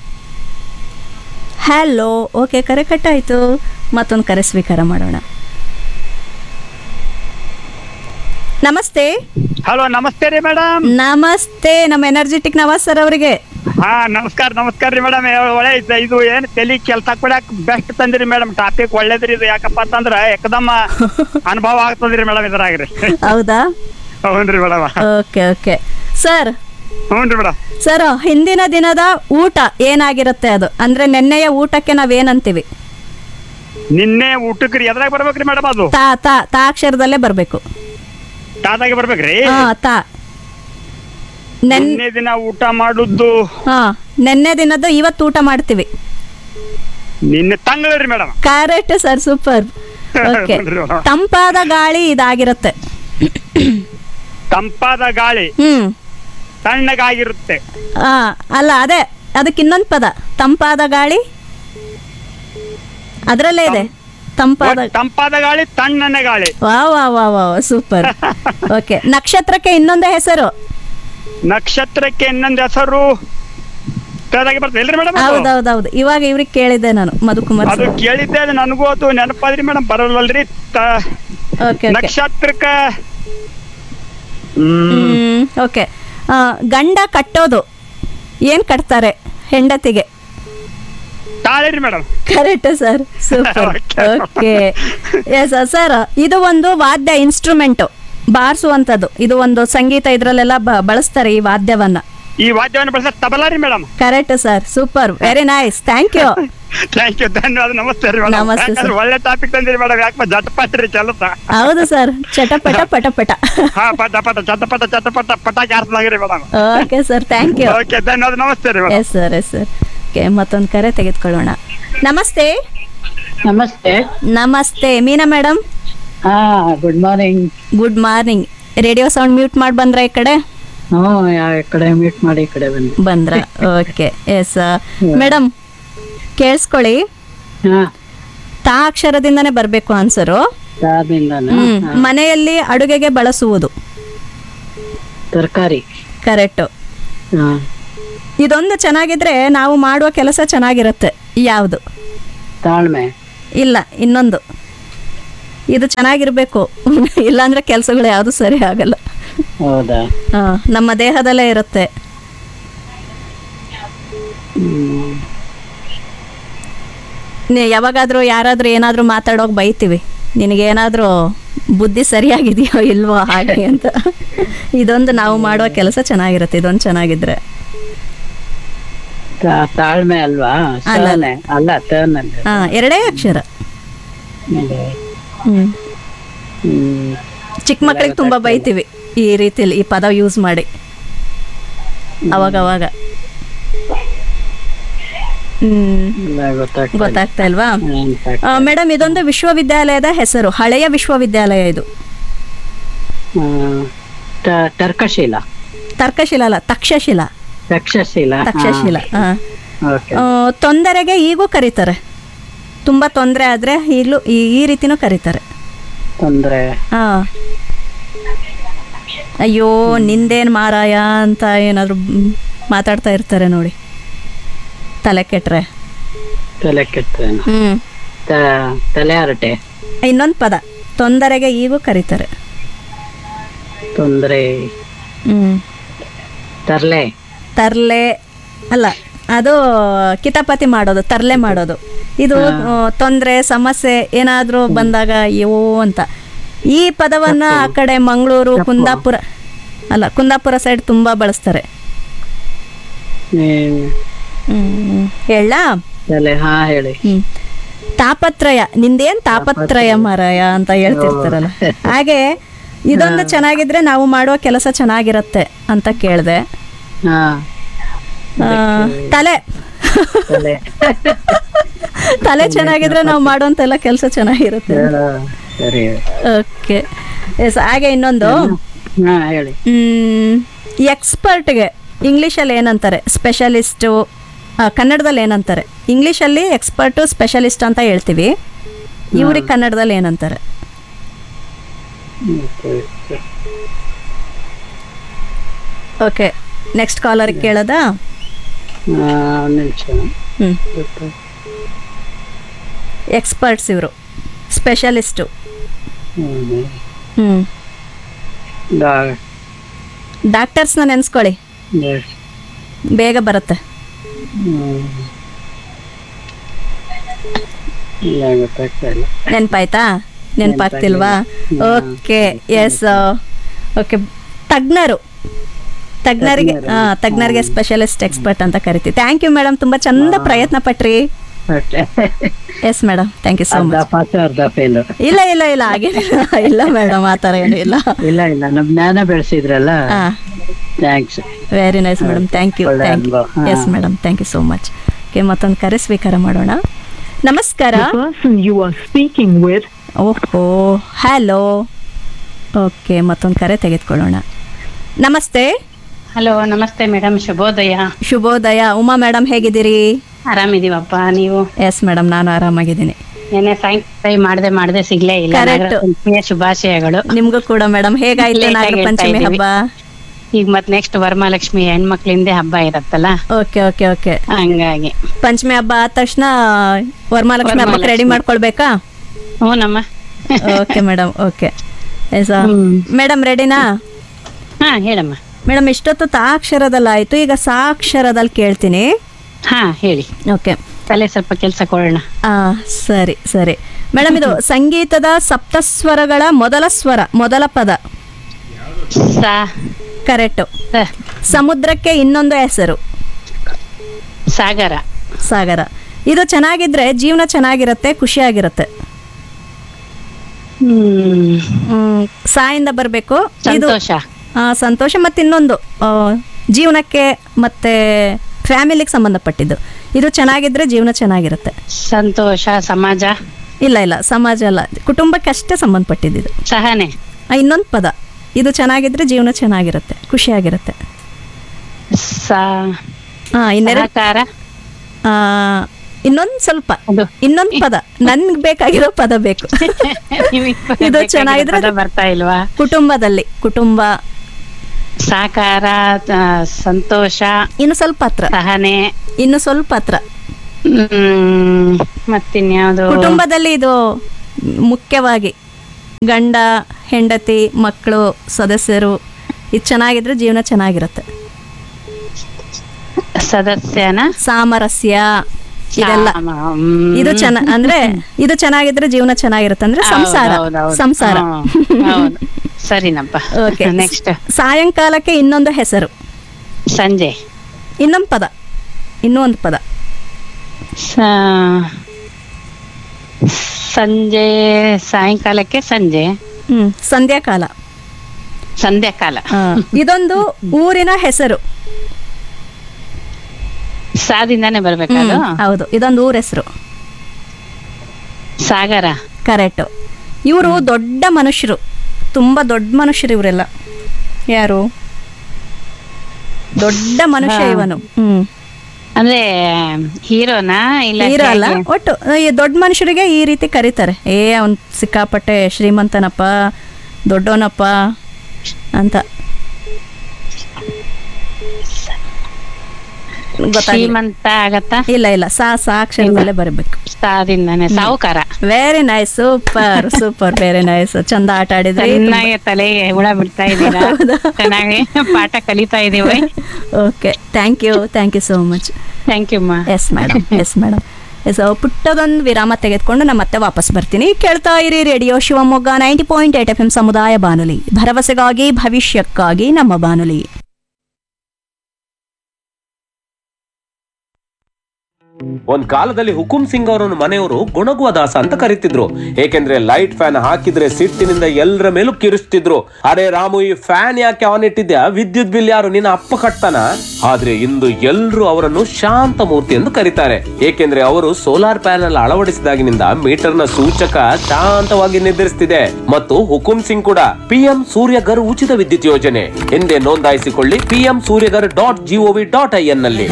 ಹಲೋ ಓಕೆ ಕರೆ ಕಟ್ಟಾಯಿತು ಮತ್ತೊಂದು ಕರೆ ಸ್ವೀಕಾರ ಮಾಡೋಣ ನಮಸ್ತೆ ಹಲೋ ನಮಸ್ತೆ ರೀ ಮೇಡಮ್ ನಮಸ್ತೆ ನಮ್ಮ ಎನರ್ಜೆಟಿಕ್ ನವಾಜ್ ಸರ್ ಅವರಿಗೆ ಹಾ ನಮಸ್ಕಾರ ನಮಸ್ಕಾರ ರೀ ಮೇಡಮ್ ಒಳ್ಳೆ ಐತೆ ಇದು ಏನ್ ತಲಿ ಕೆಲ್ಸ ಕೊಡಕ್ ಬೆಸ್ಟ್ ತಂದಿರಿ ಮೇಡಮ್ ಟಾಪಿಕ್ ಒಳ್ಳೇದ್ರಿ ಇದು ಯಾಕಪ್ಪ ಅಂತಂದ್ರ ಏಕದಮ್ಮ ಅನುಭವ ಆಗ್ತದ್ರಿ ಮೇಡಮ್ ಇದ್ರಾಗ ರೀ ಹೌದಾ ಹೌನ್ರಿ ಮೇಡಮ್ ಓಕೆ ಓಕೆ ಸರ್ ಹ್ಞೂನ್ರಿ ಮೇಡಮ್ ಸರ್ ಹಿಂದಿನ ದಿನದ ಊಟ ಏನಾಗಿರುತ್ತೆ ಅದು ಅಂದ್ರೆ ನೆನ್ನೆಯ ಊಟಕ್ಕೆ ನಾವೇನಂತೀವಿ ನಿನ್ನೆ ಊಟಕ್ರಿ ಎದ್ರಾಗ ಬರ್ಬೇಕ್ರಿ ಮೇಡಮ್ ಅದು ತಾ ತಾ ತಾ ಅಕ್ಷರದಲ್ಲೇ ಬರಬೇಕು ತಾದಾಗೆ ಬರ್ಬೇಕ್ರಿ ಹಾ ತಾ ನೆನ್ ನಿನ್ನೆ ದಿನ ಊಟ ಮಾಡುದು ಹಾ ನೆನ್ನೆ ದಿನದ್ದು ಇವತ್ತು ಊಟ ಮಾಡ್ತೀವಿ ನಿನ್ನೆ ತಂಗಳರಿ madam correct sir super okay ತಂಪಾದ ಗಾಳಿ ಇದಾಗಿರುತ್ತೆ ತಂಪಾದ ಗಾಳಿ ಹ್ಮ್ ತಣ್ಣಗಾಗಿರುತ್ತೆ ಆ ಅಲ್ಲ ಅದೇ ಅದಕ್ಕೆ ಇನ್ನೊಂದು ಪದ ತಂಪಾದ ಗಾಳಿ ಅದರಲ್ಲೇ ಇದೆ ತಂಪಾದ ತಂಪಾದ ಗಾಳಿ ತಣ್ಣನ ಗಾಳಿ ವಾ ವಾ ವಾ ವಾ ಸೂಪರ್ ಓಕೆ ನಕ್ಷತ್ರಕ್ಕೆ ಇನ್ನೊಂದು ಹೆಸರು ನಕ್ಷತ್ರಕ್ಕೆ ಇನ್ನೊಂದು ಹೆಸರು ತಳದಾಗೆ ಬರ್ತದೆ ಇಲ್ರಿ ಮೇಡಮ್ ಹೌದೌದೌದು ಇವಾಗ ಇವ್ರಿಗೆ ಕೇಳಿದ್ದೆ ನಾನು ಮಧುಕುಮಾರ್ ಅದು ಕೇಳಿದ್ದೆ ಅದು ನನಗೂ ಅದು ನೆನಪಾದ್ರಿ ಮೇಡಮ್ ಬರಲ್ಲಲ್ರಿ ತ- ಓಕೆ ಓಕೆ ನಕ್ಷತ್ರಕ್ಕ ಹ್ಮ್ ಓಕೆ ಗಂಡ ಕಟ್ಟೋದು ಏನ್ ಕಟ್ತಾರೆ ಹೆಂಡತಿಗೆ ತಾಳಿರಿ madam correct sir super okay yes sir ಇದು ಒಂದು ವಾದ್ಯ ಇನ್ಸ್ಟ್ರೂಮೆಂಟ್ ಬಾರಿಸುವಂಥದ್ದು ಇದು ಒಂದು ಸಂಗೀತ ಇದ್ರಲ್ಲೆಲ್ಲ ಬ- ಬಳಸ್ತಾರೆ ಈ ವಾದ್ಯವನ್ನ ಈ ವಾದ್ಯವನ್ನು ಬಳಸ ತಬಲಾ ರೀ madam correct sir super very nice thank you thank you ಧನ್ಯವಾದ ನಮಸ್ತೆ ರೀ ಮೇಡಮ್ ನಮಸ್ತೆ ಯಾಕಂದ್ರೆ sir. ಒಳ್ಳೆ ಟಾಪಿಕ್ ತಂದಿರಿ ಮೇಡಮ್ ಯಾಕಪ್ಪ ಜಟಪಟ್ ರೀ ಕೆಲಸ ಹೌದು ಸರ್ ಚಟಪಟ ಪಟ ಪಟ ಹಾ ಪಟ ಪಟ ಚಟಪಟ ಚಟಪಟ ಪಟಾಕಿ ಹಾರಿಸ್ದಂಗ್ರಿ madam okay sir thank you okay ಧನ್ಯವಾದ ನಮಸ್ತೆ ರೀ madam yes sir yes sir okay ಮತ್ತೊಂದು ಕರೆ ತೆಗೆದುಕೊಳ್ಳೋಣ ನಮಸ್ತೆ ನಮಸ್ತೆ ನಮಸ್ತೆ ಮೀನಾ ಮೇಡಮ್ ಹಾ good morning good morning radio sound mute ಮಾಡಿ ಬಂದ್ರ ಈ ಕಡೆ ಹ್ಞೂ ಯಾವ ಕಡೆ ಮೀಟ್ ಮಾಡಿ ಈ ಕಡೆ ಬನ್ನಿ ಬಂದ್ರ ಓಕೆ ಎಸ್ ಮೇಡಮ್ ಕೇಳಿಸ್ಕೊಳ್ಳಿ ಹಾ ತಾ ಅಕ್ಷರದಿಂದನೇ ಬರಬೇಕು ಆನ್ಸರು ದಾದಿಂದಾನ ಹ್ಮ್ ಮನೆಯಲ್ಲಿ ಅಡುಗೆಗೆ ಬಳಸುವುದು ತರಕಾರಿ ಕರೆಕ್ಟ್ ಹಾ ಇದೊಂದು ಚೆನ್ನಾಗಿದ್ರೆ ನಾವು ಮಾಡುವ ಕೆಲಸ ಚೆನ್ನಾಗಿರುತ್ತೆ ಯಾವುದು ತಾಳ್ಮೆ ಇಲ್ಲ ಇನ್ನೊಂದು ಇದು ಚೆನ್ನಾಗಿರ್ಬೇಕು ಇಲ್ಲಾಂದ್ರೆ ಕೆಲಸಗಳು ಯಾವುದು ಸರಿ ಆಗಲ್ಲ ಹೌದಾ ಆ, ನಮ್ಮ ದೇಹದಲ್ಲೇ ಇರುತ್ತೆ ಹ್ಮ್. ನೀ ಯಾವಾಗಾದ್ರೂ ಯಾರಾದ್ರೂ ಏನಾದ್ರೂ ಮಾತಾಡೋಕೆ ಬೈತೀವಿ ನಿನಗೇನಾದ್ರೂ ಬುದ್ಧಿ ಸರಿಯಾಗಿದೆಯೋ ಇಲ್ವೋ ಹಾಗೆ ಅಂತ ಇದೊಂದು ನಾವು ಮಾಡುವ ಕೆಲಸ ಚೆನ್ನಾಗಿರುತ್ತೆ ಇದೊಂದು ಚೆನ್ನಾಗಿದ್ರೆ ತಾ- ತಾಳ್ಮೆ ಅಲ್ವಾ ಅಲ್ಲ. ಸಹನೆ ಅಲ್ಲ ತನಲ್ಲಿ ಹಾ ಎರಡೇ ಅಕ್ಷರ ಹ್ಮ್ ಹ್ಮ್ ಚಿಕ್ಕ ಮಕ್ಳಿಗೆ ತುಂಬಾ ಬೈತೀವಿ ಈ ರೀತಿಯಲ್ಲಿ ಈ ಪದ ಯೂಸ್ ಮಾಡಿ ಅವಾಗ ಅವಾಗ ಹ್ಮ್ ಇಲ್ಲ ಗೊತ್ತಾಗ್ತದೆ ಗೊತ್ತಾಗ್ತಾ ಇಲ್ವಾ ಮೇಡಮ್ ಇದೊಂದು ವಿಶ್ವವಿದ್ಯಾಲಯದ ಹೆಸರು ಹಳೆಯ ವಿಶ್ವವಿದ್ಯಾಲಯ ಇದು ತರ್ಕಶೀಲ ತರ್ಕಶಿಲ ಅಲ್ಲ ತಕ್ಷಶಿಲ ತಕ್ಷಶೀಲ ತಕ್ಷಶಿಲ ಹಾ. ಓಕೆ ಆ, ತೊಂದರೆಗೆ ಈಗೂ ಕರೀತಾರೆ ತುಂಬಾ ತೊಂದರೆ ಆದ್ರೆ ಈಗಲೂ ಈ ಈ ರೀತಿನೂ ಕರೀತಾರೆ ತೊಂದ್ರೆ ಹಾ ಅಯ್ಯೋ ನಿಂದೇನ್ ಮಾರಾಯ ಅಂತ ಏನಾದ್ರು ಮ್, ಮಾತಾಡ್ತಾ ಇರ್ತಾರೆ ನೋಡಿ ತಲೆ ಕೆಟ್ರೆ ತಲೆ ಕೆಟ್ಟೇನು ಹ್ಮ್ ತ- ತಲೆ ಹರಟೆ ಇನ್ನೊಂದು ಪದ ತೊಂದರೆಗೆ ಈಗೂ ಕರೀತಾರೆ ತೊಂದ್ರೆ ಹ್ಮ್ ತರ್ಲೆ ತರ್ಲೆ ಅಲ್ಲ ಅದು ಕಿತಾಪತಿ ಮಾಡೋದು ತರ್ಲೆ ಮಾಡೋದು ಇದು ಆ, ತೊಂದ್ರೆ ಸಮಸ್ಯೆ ಏನಾದರೂ ಬಂದಾಗ ಅಯ್ಯೋ ಅಂತ ಈ ಪದವನ್ನ ಆ ಕಡೆ ಮಂಗಳೂರು ಕುಂದಾಪುರ ಅಲ್ಲ ಕುಂದಾಪುರ ಸೈಡ್ ತುಂಬಾ ಬಳಸ್ತಾರೆ ಹ್ಮ್. ಹ್ಮ್ ಹೇಳ ತಲೆ ಹಾ ಹೇಳಿ ಹ್ಮ್ ತಾಪತ್ರಯ ನಿಂದೇನ್ ತಾಪತ್ರಯ ಮಾರಾಯ ಅಂತ ಹೇಳ್ತಿರ್ತಾರಲ್ಲ ಹಾಗೆ ಇದೊಂದು ಚೆನ್ನಾಗಿದ್ರೆ ನಾವು ಮಾಡುವ ಕೆಲಸ ಚೆನ್ನಾಗಿರತ್ತೆ ಅಂತ ಕೇಳಿದೆ ಹಾ ತಲೆ ತಲೆ ತಲೆ ಚೆನ್ನಾಗಿದ್ರೆ ನಾವು ಮಾಡುವಂತೆಲ್ಲ ಕೆಲಸ ಚೆನ್ನಾಗಿರುತ್ತೆ ಹಾ, ಸರಿ ಓಕೆ ಎಸ್ ಹಾಗೆ ಇನ್ನೊಂದು ಹಾ ಹೇಳಿ ಎಕ್ಸ್ಪರ್ಟ್ಗೆ ಇಂಗ್ಲೀಷಲ್ಲಿ ಏನಂತಾರೆ ಸ್ಪೆಷಲಿಸ್ಟು ಕನ್ನಡದಲ್ಲಿ ಏನಂತಾರೆ ಇಂಗ್ಲೀಷಲ್ಲಿ ಎಕ್ಸ್ಪರ್ಟು ಸ್ಪೆಷಲಿಸ್ಟ್ ಅಂತ ಹೇಳ್ತೀವಿ ಇವ್ರಿಗೆ ಕನ್ನಡದಲ್ಲಿ ಏನಂತಾರೆ ಓಕೆ ನೆಕ್ಸ್ಟ್ ಕಾಲರ್ಗೆ ಕೇಳೋದಾ ಹಾ, ಒಂದ್ ನಿಮಿಷ ಹ್ಞೂ ಎಕ್ಸ್ಪರ್ಟ್ಸ್ ಇವರು ಸ್ಪೆಷಲಿಸ್ಟು ಹ್ಮ್. ಹ್ಞೂ ದಾ- ಡಾಕ್ಟರ್ಸ್ನ ನೆನೆಸ್ಕೊಳ್ಳಿ yes. ಬೇಗ ಬರುತ್ತೆ ಹ್ಮ್. ಇಲ್ಲ ಗೊತ್ತಾಗ್ತಾ ಇಲ್ಲ ನೆನಪಾಯ್ತಾ ನೆನಪಾಗ್ತಿಲ್ವಾ ಓಕೆ ಎಸ್ ಓಕೆ ತಜ್ಞರು ತಜ್ಞರಿಗೆ ತಜ್ಞರು. ಹಾಂ ತಜ್ಞರಿಗೆ ಸ್ಪೆಷಲಿಸ್ಟ್ ಎಕ್ಸ್ಪರ್ಟ್ ಅಂತ ಕರಿತೀವಿ ಥ್ಯಾಂಕ್ ಯು ಮೇಡಮ್ ತುಂಬ ಚಂದ ಪ್ರಯತ್ನ ಪಟ್ರಿ Okay. Yes madam thank you so ಅರ್ಧ ಮಚ್ ಪಾಸ್ ಅರ್ಧ ಫೇಲ್ ಇಲ್ಲ ಇಲ್ಲ ಇಲ್ಲ ಹಾಗೇನಿಲ್ಲ ಇಲ್ಲ ಮೇಡಮ್ ಆ ಥರ ಏನೂ ಇಲ್ಲ ಇಲ್ಲ ಇಲ್ಲ ನಮ್ ಜ್ಞಾನ ಬೆಳೆಸಿದ್ರಲ್ಲ ಹಾಂ thanks very nice madam thank you ಒಳ್ಳೆ ಥ್ಯಾಂಕ್ ಯು ಅನುಭವ. ಹಾ. Yes madam thank you so much okay ಮತ್ತೊಂದು ಕರೆ ಸ್ವೀಕಾರ ಮಾಡೋಣ ನಮಸ್ಕಾರ ಓಹೋ ಹಲೋ ಓಕೆ ಮತ್ತೊಂದು ಕರೆ ತೆಗೆದುಕೊಳ್ಳೋಣ ನಮಸ್ತೆ ಹಲೋ ನಮಸ್ತೆ ಮೇಡಮ್ ಶುಭೋದಯ ಶುಭೋದಯ ಉಮಾ ಮೇಡಮ್ ಹೇಗಿದ್ದೀರಿ ಆರಾಮಿದೀವಪ್ಪ ನೀವು ಎಸ್ ಮೇಡಮ್ ನಾನು ಆರಾಮಾಗಿದ್ದೀನಿ ನೆನ್ನೆ ಸಾಯಂಕಾಲ ಮಾಡ್ದೆ ಮಾಡ್ದೆ ಸಿಗ್ಲೇ ಇಲ್ಲ Correct. ನಾಗರ ಪಂಚಮಿಯ ಶುಭಾಶಯಗಳು ನಿಮ್ಗೂ ಕೂಡ ಮೇಡಮ್ ಹೇಗಾಯ್ತು Late ಆಗಿ ನಾಗರ ಹೇಳ್ತಾ ಪಂಚಮಿ ಇದೀವಿ. ಹಬ್ಬ ಈಗ ಮತ್ ನೆಕ್ಸ್ಟ್ ವರಮಹಾಲಕ್ಷ್ಮಿ ಹೆಣ್ಮಕ್ಳಿಂದೆ ಹಬ್ಬ ಇರತ್ತಲ್ಲ ಓಕೆ ಓಕೆ ಓಕೆ ಹಂಗಾಗಿ ಪಂಚಮಿ ಹಬ್ಬ ಆದ ತಕ್ಷಣ ವರಮಹಾಲಕ್ಷ್ಮಿ ಹಬ್ಬಕ್ಕೆ ರೆಡಿ ವರಮಹಾಲಕ್ಷ್ಮಿ. ಮಾಡ್ಕೊಳ್ಬೇಕಾ ಹ್ಞೂ ನಮ್ಮ ಓಕೆ ಮೇಡಮ್ ಓಕೆ ಮೇಡಮ್ ರೆಡಿನಾ ಹಾ ಹೇಳಮ್ಮ ಮೇಡಮ್ ಇಷ್ಟೊತ್ತು ತಾಕ್ಷರದಲ್ಲಿ ಆಯ್ತು ಈಗ ಸಾಕ್ಷರದಲ್ಲಿ ಕೇಳ್ತೀನಿ ಹಾ ಹೇಳಿ ಓಕೆ ತಲೆ ಸ್ವಲ್ಪ ಕೆಲಸ ಕೊಡೋಣ ಆ ಸರಿ ಸರಿ ಮೇಡಮ್ ಇದು ಸಂಗೀತದ ಸಪ್ತಸ್ವರಗಳ ಮೊದಲ ಸ್ವರ ಮೊದಲ ಪದ ಸಾ ಕರೆಕ್ಟು ಸಮುದ್ರಕ್ಕೆ ಇನ್ನೊಂದು ಹೆಸರು ಸಾಗರ ಸಾಗರ ಇದು ಚೆನ್ನಾಗಿದ್ರೆ ಜೀವನ ಚೆನ್ನಾಗಿರುತ್ತೆ ಖುಷಿಯಾಗಿರುತ್ತೆ ಹ್ಮ್, ಸಾಯಿಂದ ಬರಬೇಕು ಸಂತೋಷ. ಸಂತೋಷ ಮತ್ತೆ ಇನ್ನೊಂದು ಆ, ಜೀವನಕ್ಕೆ ಮತ್ತೆ ಫ್ಯಾಮಿಲಿಗೆ ಸಂಬಂಧಪಟ್ಟಿದ್ದು ಇದು ಚೆನ್ನಾಗಿದ್ರೆ ಜೀವನ ಚೆನ್ನಾಗಿರುತ್ತೆ ಸಂತೋಷ ಸಮಾಜ ಇಲ್ಲ ಇಲ್ಲ ಸಮಾಜ ಅಲ್ಲ ಕುಟುಂಬಕ್ಕೆ ಅಷ್ಟೇ ಸಂಬಂಧಪಟ್ಟಿದ್ದು ಸಹನೆ ಇನ್ನೊಂದು ಪದ ಇದು ಚೆನ್ನಾಗಿದ್ರೆ ಜೀವನ ಚೆನ್ನಾಗಿರುತ್ತೆ ಖುಷಿಯಾಗಿರುತ್ತೆ ಸಾ ಹಾ ಇನ್ನೆರಡು ಸಹಕಾರ ಆ, ಇನ್ನೊಂದ್ ಸ್ವಲ್ಪ ಇನ್ನೊಂದ್ ಪದ ನನ್ಗೆ ಬೇಕಾಗಿರೋ ಪದ ಬೇಕು ಇದು ಚೆನ್ನಾಗಿದ್ರೆ ಪದ ಬರ್ತಾ ಇಲ್ವಾ ಕುಟುಂಬದಲ್ಲಿ ಕುಟುಂಬ ಸಾಕಾರ ಆ, ಸಂತೋಷ ಇನ್ನು ಸ್ವಲ್ಪ ಹತ್ರ ಸಹನೆ ಇನ್ನು ಸ್ವಲ್ಪ ಹತ್ರ ಹ್ಮ್ ಮತ್ತಿನ್ಯಾವ್ದು ಕುಟುಂಬದಲ್ಲಿ ಇದು ಮುಖ್ಯವಾಗಿ ಗಂಡ ಹೆಂಡತಿ ಮಕ್ಕಳು ಸದಸ್ಯರು ಇದು ಚೆನ್ನಾಗಿದ್ರೆ ಜೀವನ ಚೆನ್ನಾಗಿರುತ್ತೆ ಸದಸ್ಯನ ಸಾಮರಸ್ಯ ಇದೆಲ್ಲ ಸಾಮ- ಹ್ಮ್. ಇದು ಚೆನ್ನ ಅಂದ್ರೆ ಇದು ಚೆನ್ನಾಗಿದ್ರೆ ಜೀವನ ಚೆನ್ನಾಗಿರುತ್ತೆ ಅಂದ್ರೆ ಹೌದು, ಸಂಸಾರ ಹೌದು, ಹೌದು. ಸಂಸಾರ ಹ್ಮ್, ಹೌದು. ಸರಿನಪ್ಪ ಓಕೆ ನೆಕ್ಸ್ಟ್ ಸಾಯಂಕಾಲಕ್ಕೆ ಇನ್ನೊಂದು ಹೆಸರು ಸಂಜೆ ಇನ್ನೊಂದು ಪದ ಇನ್ನೂ ಒಂದು ಪದ ಸ- ಸಂಜೆ ಸಾಯಂಕಾಲಕ್ಕೆ ಸಂಜೆ ಹ್ಮ್ ಸಂಧ್ಯಾಕಾಲ ಸಂಧ್ಯಾಕಾಲ ಆ, ಇದೊಂದು ಊರಿನ ಹೆಸರು ಸಾದಿಂದಾನೆ ಬರ್ಬೇಕಾದು ಹ್ಮ್, ಹೌದು ಇದೊಂದು ಊರ ಹೆಸರು ಸಾಗರ ಕರೆಕ್ಟ್ ಇವರು ದೊಡ್ಡ ಮನುಷ್ಯರು ತುಂಬಾ ದೊಡ್ಡ ಮನುಷ್ಯರು ಇವರೆಲ್ಲ ಯಾರು ದೊಡ್ಡ ಮನುಷ್ಯ ಹಾ. ಇವನು ಹ್ಮ್ ಅಂದ್ರೆ ಹೀರೋನಾ ಇಲ್ಲ ಹೀರೋ ಅಲ್ಲ ಹೇಗೆ? ಒಟ್ಟು ಈ ದೊಡ್ಡ ಮನುಷ್ಯರಿಗೆ ಈ ರೀತಿ ಕರೀತಾರೆ ಏ ಅವನ್ ಸಿಕ್ಕಾಪಟ್ಟೆ ಶ್ರೀಮಂತನಪ್ಪ ದೊಡ್ಡವನಪ್ಪ ಅಂತ ಗೊತ್ತಾಗಿಲ್ಲ ಶ್ರೀಮಂತ ಆಗತ್ತಾ ಇಲ್ಲ ಇಲ್ಲ ಸಾ ಸಾ ಅಕ್ಷರದಲ್ಲೇ ಬರಬೇಕು ಸಾದಿಂದಾನೆ ಸಾವುಕಾರ very nice super super very nice ಚಂದ ಆಟ ಆಡಿದ್ರಿ ಚೆನ್ನಾಗಿ ತಲೆಗೆ ಹುಳ ಬಿಡ್ತಾ ಇದ್ದೀರಾ ಚೆನ್ನಾಗಿ ಪಾಠ ಕಲಿತಾ ಇದೀವಿ okay thank you thank you so much thank you ಮಾ yes madam yes madam yes ಪುಟ್ಟದೊಂದು ವಿರಾಮ ತೆಗೆದುಕೊಂಡು ನಾನು ಮತ್ತೆ ವಾಪಸ್ ಬರ್ತೀನಿ ಕೇಳ್ತಾ ಇರಿ radio Shivamogga ninety point eight F M ಸಮುದಾಯ ಬಾನುಲಿ ಭರವಸೆಗಾಗಿ ಭವಿಷ್ಯಕ್ಕಾಗಿ ನಮ್ಮ ಬಾನುಲಿ ಒಂದ್ ಕಾಲದಲ್ಲಿ ಹುಕುಂ ಸಿಂಗ್ ಅವರನ್ನು ಮನೆಯವರು ಗುಣಗುವ ದಾಸ ಅಂತ ಕರೀತಿದ್ರು ಏಕೆಂದ್ರೆ ಲೈಟ್ ಫ್ಯಾನ್ ಹಾಕಿದ್ರೆ ಸಿಟ್ಟಿನಿಂದ ಎಲ್ಲರ ಮೇಲೂ ಕಿರಿಸ್ತಿದ್ರು ಅರೆ ರಾಮು ಈ ಫ್ಯಾನ್ ಯಾಕೆ ಆನ್ ಇಟ್ಟಿದ್ಯಾ ವಿದ್ಯುತ್ ಬಿಲ್ ಯಾರು ನಿನ್ನ ಅಪ್ಪ ಕಟ್ತಾನ ಆದ್ರೆ ಇಂದು ಎಲ್ರು ಅವರನ್ನು ಶಾಂತ ಮೂರ್ತಿ ಎಂದು ಕರೀತಾರೆ ಏಕೆಂದ್ರೆ ಅವರು ಸೋಲಾರ್ ಪ್ಯಾನೆಲ್ ಅಳವಡಿಸಿದಾಗಿನಿಂದ ಮೀಟರ್ನ ಸೂಚಕ ಶಾಂತವಾಗಿ ನಿರ್ಧರಿಸುತ್ತಿದೆ ಮತ್ತು ಹುಕುಂ ಸಿಂಗ್ ಕೂಡ ಪಿಎಂ ಸೂರ್ಯಗರ್ ಉಚಿತ ವಿದ್ಯುತ್ ಯೋಜನೆ ಎಂದೇ ನೋಂದಾಯಿಸಿಕೊಳ್ಳಿ P M Suryaghar dot G O V dot I N ನಲ್ಲಿ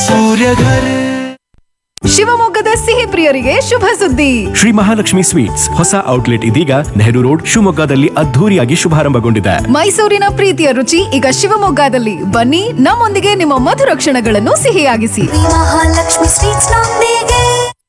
ಶಿವಮೊಗ್ಗದ ಸಿಹಿ ಪ್ರಿಯರಿಗೆ ಶುಭ ಸುದ್ದಿ ಶ್ರೀ ಮಹಾಲಕ್ಷ್ಮಿ ಸ್ವೀಟ್ಸ್ ಹೊಸ ಔಟ್ಲೆಟ್ ಇದೀಗ ನೆಹರು ರೋಡ್ ಶಿವಮೊಗ್ಗದಲ್ಲಿ ಅದ್ಧೂರಿಯಾಗಿ ಶುಭಾರಂಭಗೊಂಡಿದೆ ಮೈಸೂರಿನ ಪ್ರೀತಿಯ ರುಚಿ ಈಗ ಶಿವಮೊಗ್ಗದಲ್ಲಿ ಬನ್ನಿ ನಮ್ಮೊಂದಿಗೆ ನಿಮ್ಮ ಮಧುರ ಕ್ಷಣಗಳನ್ನು ಸಿಹಿಯಾಗಿಸಿ ಮಹಾಲಕ್ಷ್ಮಿ ಸ್ವೀಟ್ಸ್ ನೊಂದಿಗೆ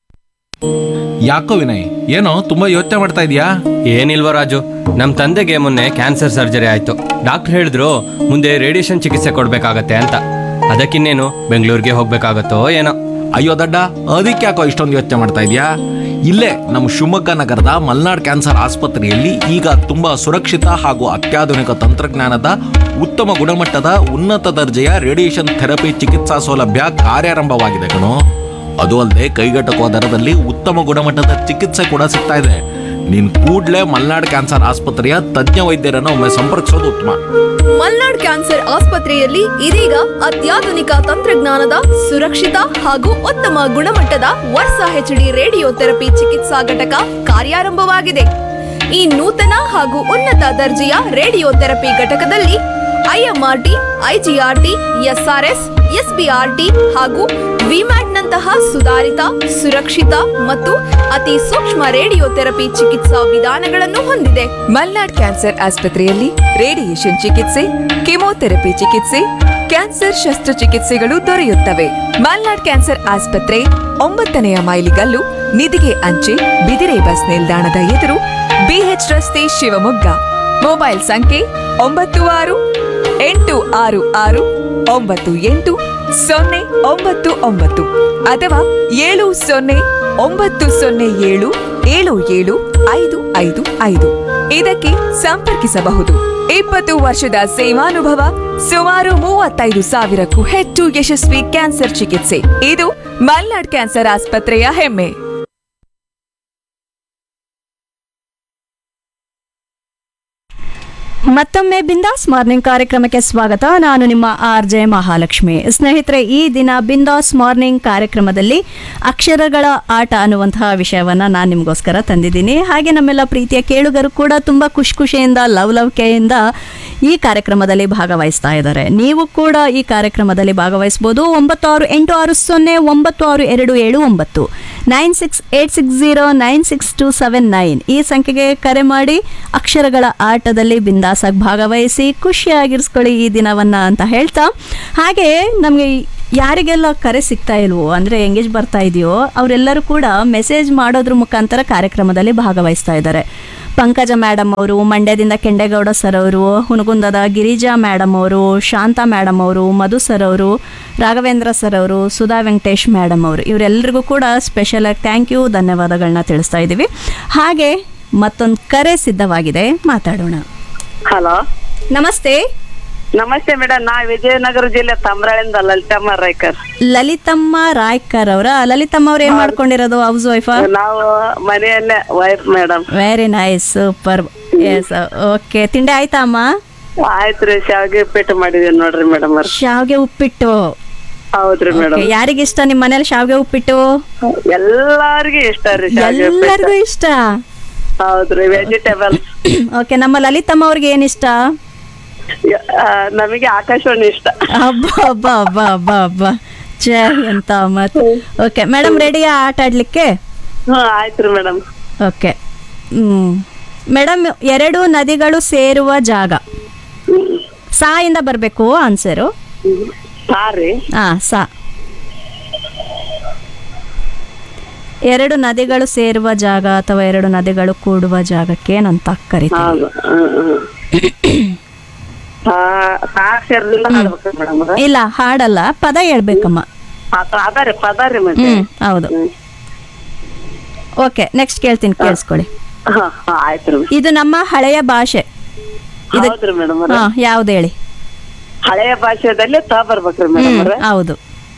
ಯಾಕೋ ವಿನಯ್ ಏನೋ ತುಂಬಾ ಯೋಚನೆ ಮಾಡ್ತಾ ಇದೀಯಾ ಏನಿಲ್ವ ರಾಜು ನಮ್ಮ ತಂದೆಗೆ ಮೊನ್ನೆ ಕ್ಯಾನ್ಸರ್ ಸರ್ಜರಿ ಆಯ್ತು ಡಾಕ್ಟರ್ ಹೇಳಿದ್ರು ಮುಂದೆ ರೇಡಿಯೇಷನ್ ಚಿಕಿತ್ಸೆ ಕೊಡ್ಬೇಕಾಗತ್ತೆ ಅಂತ ಅದಕ್ಕಿನ್ನೇನು ಬೆಂಗಳೂರಿಗೆ ಹೋಗ್ಬೇಕಾಗತ್ತೋ ಏನೋ ಅಯ್ಯೋ ದಡ್ಡ ಅದಕ್ಕೆ ಯಾಕೋ ಇಷ್ಟೊಂದು ಯೋಚನೆ ಮಾಡ್ತಾ ಇದೀಯಾ ಇಲ್ಲೇ ನಮ್ಮ ಶಿವಮೊಗ್ಗ ನಗರದ ಮಲ್ನಾಡ್ ಕ್ಯಾನ್ಸರ್ ಆಸ್ಪತ್ರೆಯಲ್ಲಿ ಈಗ ತುಂಬಾ ಸುರಕ್ಷಿತ ಹಾಗೂ ಅತ್ಯಾಧುನಿಕ ತಂತ್ರಜ್ಞಾನದ ಉತ್ತಮ ಗುಣಮಟ್ಟದ ಉನ್ನತ ದರ್ಜೆಯ ರೇಡಿಯೇಷನ್ ಥೆರಪಿ ಚಿಕಿತ್ಸಾ ಸೌಲಭ್ಯ ಕಾರ್ಯಾರಂಭವಾಗಿದೆ ಕಣೋ ಅದು ಅಲ್ಲದೆ ಕೈಗೆಟಕುವ ದರದಲ್ಲಿ ಉತ್ತಮ ಗುಣಮಟ್ಟದ ಚಿಕಿತ್ಸೆ ಕೂಡ ಸಿಗ್ತಾ ಇದೆ ನೀನ್ ಕೂಡ್ಲೇ ಮಲ್ನಾಡ್ ಕ್ಯಾನ್ಸರ್ ಆಸ್ಪತ್ರೆಯ ತಜ್ಞ ವೈದ್ಯರನ್ನು ಒಮ್ಮೆ ಸಂಪರ್ಕಿಸೋದು ಉತ್ತಮ ಮಲ್ನಾಡ್ ಕ್ಯಾನ್ಸರ್ ಆಸ್ಪತ್ರೆಯಲ್ಲಿ ಇದೀಗ ಅತ್ಯಾಧುನಿಕ ತಂತ್ರಜ್ಞಾನದ ಸುರಕ್ಷಿತ ಹಾಗೂ ಉತ್ತಮ ಗುಣಮಟ್ಟದ ವರ್ಷ ಹೆಚ್ಡಿ ರೇಡಿಯೋ ಥೆರಪಿ ಚಿಕಿತ್ಸಾ ಘಟಕ ಕಾರ್ಯಾರಂಭವಾಗಿದೆ ಈ ನೂತನ ಹಾಗೂ ಉನ್ನತ ದರ್ಜೆಯ ರೇಡಿಯೋ ಥೆರಪಿ ಘಟಕದಲ್ಲಿ ಐಎಂಆರ್ಟಿ ಐಜಿಆರ್ಟಿ ಎಸ್ಆರ್ಎಸ್ ಎಸ್ಬಿಆರ್ಟಿ ಹಾಗೂ ವಿಮ್ಯಾಟ್ನಂತಹ ಸುಧಾರಿತ ಸುರಕ್ಷಿತ ಮತ್ತು ಅತಿ ಸೂಕ್ಷ್ಮ ರೇಡಿಯೋ ಥೆರಪಿ ಚಿಕಿತ್ಸಾ ವಿಧಾನಗಳನ್ನು ಹೊಂದಿದೆ ಮಲ್ನಾಡ್ ಕ್ಯಾನ್ಸರ್ ಆಸ್ಪತ್ರೆಯಲ್ಲಿ ರೇಡಿಯೇಷನ್ ಚಿಕಿತ್ಸೆ ಕೆಮೊಥೆರಪಿ ಚಿಕಿತ್ಸೆ ಕ್ಯಾನ್ಸರ್ ಶಸ್ತ್ರಚಿಕಿತ್ಸೆಗಳು ದೊರೆಯುತ್ತವೆ ಮಲ್ನಾಡ್ ಕ್ಯಾನ್ಸರ್ ಆಸ್ಪತ್ರೆ ಒಂಬತ್ತನೆಯ ಮೈಲಿಗಲ್ಲು ನಿಧಿಗೆ ಅಂಚೆ ಬಿದಿರೆ ಬಸ್ ನಿಲ್ದಾಣದ ಎದುರು ಬಿಎಚ್ ರಸ್ತೆ ಶಿವಮೊಗ್ಗ ಮೊಬೈಲ್ ಸಂಖ್ಯೆ ಒಂಬತ್ತು ಆರು ಎಂಟು ಆರು ಆರು ಒಂಬತ್ತು ಎಂಟು ಸೊನ್ನೆ ಒಂಬತ್ತು ಒಂಬತ್ತು ಅಥವಾ ಏಳು ಸೊನ್ನೆ ಒಂಬತ್ತು ಸೊನ್ನೆ ಏಳು ಏಳು ಏಳು ಐದು ಐದು ಐದು ಇದಕ್ಕೆ ಸಂಪರ್ಕಿಸಬಹುದು ಇಪ್ಪತ್ತು ವರ್ಷದ ಸೇವಾನುಭವ ಸುಮಾರು ಮೂವತ್ತೈದು ಸಾವಿರಕ್ಕೂ ಹೆಚ್ಚು ಯಶಸ್ವಿ ಕ್ಯಾನ್ಸರ್ ಚಿಕಿತ್ಸೆ ಇದು ಮಲ್ನಾಡ್ ಕ್ಯಾನ್ಸರ್ ಆಸ್ಪತ್ರೆಯ ಹೆಮ್ಮೆ ಮತ್ತೊಮ್ಮೆ ಬಿಂದಾಸ್ ಮಾರ್ನಿಂಗ್ ಕಾರ್ಯಕ್ರಮಕ್ಕೆ ಸ್ವಾಗತ ನಾನು ನಿಮ್ಮ ಆರ್ ಜೆ ಮಹಾಲಕ್ಷ್ಮಿ ಸ್ನೇಹಿತರೆ ಈ ದಿನ ಬಿಂದಾಸ್ ಮಾರ್ನಿಂಗ್ ಕಾರ್ಯಕ್ರಮದಲ್ಲಿ ಅಕ್ಷರಗಳ ಆಟ ಅನ್ನುವಂತಹ ವಿಷಯವನ್ನ ನಾನು ನಿಮಗೋಸ್ಕರ ತಂದಿದ್ದೀನಿ ಹಾಗೆ ನಮ್ಮೆಲ್ಲ ಪ್ರೀತಿಯ ಕೇಳುಗರು ಕೂಡ ತುಂಬ ಖುಷಿ ಖುಷಿಯಿಂದ ಲವ್ ಲವ್ಕೆಯಿಂದ ಈ ಕಾರ್ಯಕ್ರಮದಲ್ಲಿ ಭಾಗವಹಿಸ್ತಾ ಇದ್ದಾರೆ ನೀವು ಕೂಡ ಈ ಕಾರ್ಯಕ್ರಮದಲ್ಲಿ ಭಾಗವಹಿಸ್ಬೋದು ಒಂಬತ್ತು ಆರು ಎಂಟು ಆರು ಸೊನ್ನೆ ಒಂಬತ್ತು ಆರು ಎರಡು ಏಳು ಒಂಬತ್ತು nine six eight six zero nine six two seven nine ಈ ಸಂಖ್ಯೆಗೆ ಕರೆ ಮಾಡಿ ಅಕ್ಷರಗಳ ಆಟದಲ್ಲಿ ಬಿಂದಾಸಾಗಿ ಭಾಗವಹಿಸಿ ಖುಷಿಯಾಗಿರಿಸ್ಕೊಳ್ಳಿ ಈ ದಿನವನ್ನ ಅಂತ ಹೇಳ್ತಾ ಹಾಗೆ ನಮಗೆ ಯಾರಿಗೆಲ್ಲ ಕರೆ ಸಿಗ್ತಾ ಇಲ್ವೋ ಅಂದರೆ ಎಂಗೇಜ್ ಬರ್ತಾ ಇದೆಯೋ ಅವರೆಲ್ಲರೂ ಕೂಡ ಮೆಸೇಜ್ ಮಾಡೋದ್ರ ಮುಖಾಂತರ ಕಾರ್ಯಕ್ರಮದಲ್ಲಿ ಭಾಗವಹಿಸ್ತಾ ಇದ್ದಾರೆ ಪಂಕಜ ಮೇಡಮ್ ಅವರು ಮಂಡ್ಯದಿಂದ ಕೆಂಡೇಗೌಡ ಸರ್ ಅವರು ಹುನಗುಂದದ ಗಿರಿಜಾ ಮೇಡಮ್ ಅವರು ಶಾಂತಾ ಮೇಡಮ್ ಅವರು ಮಧು ಸರ್ ಅವರು ರಾಘವೇಂದ್ರ ಸರ್ ಅವರು ಸುಧಾ ವೆಂಕಟೇಶ್ ಮೇಡಮ್ ಅವರು ಇವರೆಲ್ಲರಿಗೂ ಕೂಡ ಸ್ಪೆಷಲ್ ಆಗಿ ಥ್ಯಾಂಕ್ ಯು ಧನ್ಯವಾದಗಳನ್ನ ತಿಳಿಸ್ತಾ ಇದ್ದೀವಿ ಹಾಗೆ ಮತ್ತೊಂದು ಕರೆ ಸಿದ್ಧವಾಗಿದೆ ಮಾತಾಡೋಣ ಹಲೋ ನಮಸ್ತೆ ನಮಸ್ತೆ ಮೇಡಮ್ ನಾ ವಿಜಯನಗರ ಜಿಲ್ಲೆ ತಮ್ರಾಳಿಂದ ಲಲಿತಮ್ಮ ರೈಕರ್ ಲಲಿತಮ್ಮ ರಾಯ್ಕರ್ ಅವರ ಲಲಿತಮ್ಮ ಅವ್ರು ಏನ್ ಮಾಡ್ಕೊಂಡಿರೋದು ಹೌಸ್ ವೈಫಾ ನಾವು ಮನೆಯಲ್ಲೇ wife madam very nice super yes okay ತಿಂಡಿ ಆಯ್ತಾ ಅಮ್ಮ ಆಯ್ತ್ರಿ ಶಾವಿಗೆ ಉಪ್ಪಿಟ್ಟು ಮಾಡಿದೀವಿ ನೋಡ್ರಿ ಮೇಡಮ್ ಅವ್ರ ಶಾವ್ಗೆ ಉಪ್ಪಿಟ್ಟು ಹೌದ್ರಿ ಮೇಡಮ್ Okay, ಯಾರಿಗಿಷ್ಟ ನಿಮ್ಮ ಮನೇಲಿ ಶಾವ್ಗೆ ಉಪ್ಪಿಟ್ಟು ಎಲ್ಲಾರ್ಗೂ ಇಷ್ಟ ರೀ ಶಾವಿಗೆ ಎಲ್ಲರಿಗೂ ಉಪ್ಪಿಟ್ಟು ಇಷ್ಟ ಹೌದ್ರಿ ವೆಜಿಟೇಬಲ್ ಓಕೆ ನಮ್ಮ ಲಲಿತಮ್ಮ ಅವ್ರಿಗೆ ಏನ್ ಇಷ್ಟ ನಮಗೆ ಆಕಾಶವಾಣಿ ಇಷ್ಟ ಹಬ್ಬ ಹಬ್ಬ ಹಬ್ಬ ಹಬ್ಬ ಹಬ್ಬ ಛೇ ಎಂತ ಮತ್ ಓಕೆ ಮೇಡಮ್ ರೆಡಿಯಾ ಆಟ ಆಡ್ಲಿಕ್ಕೆ ಹಾ ಆಯ್ತ್ರಿ ಮೇಡಮ್ ಓಕೆ ಹ್ಮ್ ಮೇಡಮ್ ಎರಡು ನದಿಗಳು ಸೇರುವ ಜಾಗ ಸಾ ಇಂದ ಬರಬೇಕು ಆನ್ಸರು ಸಾರಿ ಹಾ ಸಾ ಎರಡು ನದಿಗಳು ಸೇರುವ ಜಾಗ ಅಥವಾ ಎರಡು ನದಿಗಳು ಕೂಡುವ ಜಾಗಕ್ಕೆ ಏನಂತ ಕರಿತೀವಿ ಹೌದು ಸಾಕ್ಷರದಿಂದ ಮಾಡ್ಬೇಕು ಮೇಡಮ್ ಇಲ್ಲ ಹಾಡಲ್ಲ ಪದ ಹೇಳ್ಬೇಕಮ್ಮ ಅದಾರಿ ಪದ ರೀ ಮತ್ತೆ ಹ್ಮ್ ಹೌದು ಓಕೆ ನೆಕ್ಸ್ಟ್ ಕೇಳ್ತೀನಿ ಕೇಳಿಸ್ಕೊಳ್ಳಿ ಹಾ ಹಾ ಆಯ್ತ್ರಿ ಇದು ನಮ್ಮ ಹಳೆಯ ಭಾಷೆ ಇದು- ಹೌದ್ರಿ ಮೇಡಮ್ ಹಾ ಯಾವ್ದು ಹೇಳಿ ಹಳೆಯ ಭಾಷೆದಲ್ಲಿ ತಾ ಬರ್ಬೇಕ್ರಿ ಹ್ಮ್, ಮೇಡಮ್ ಹೌದು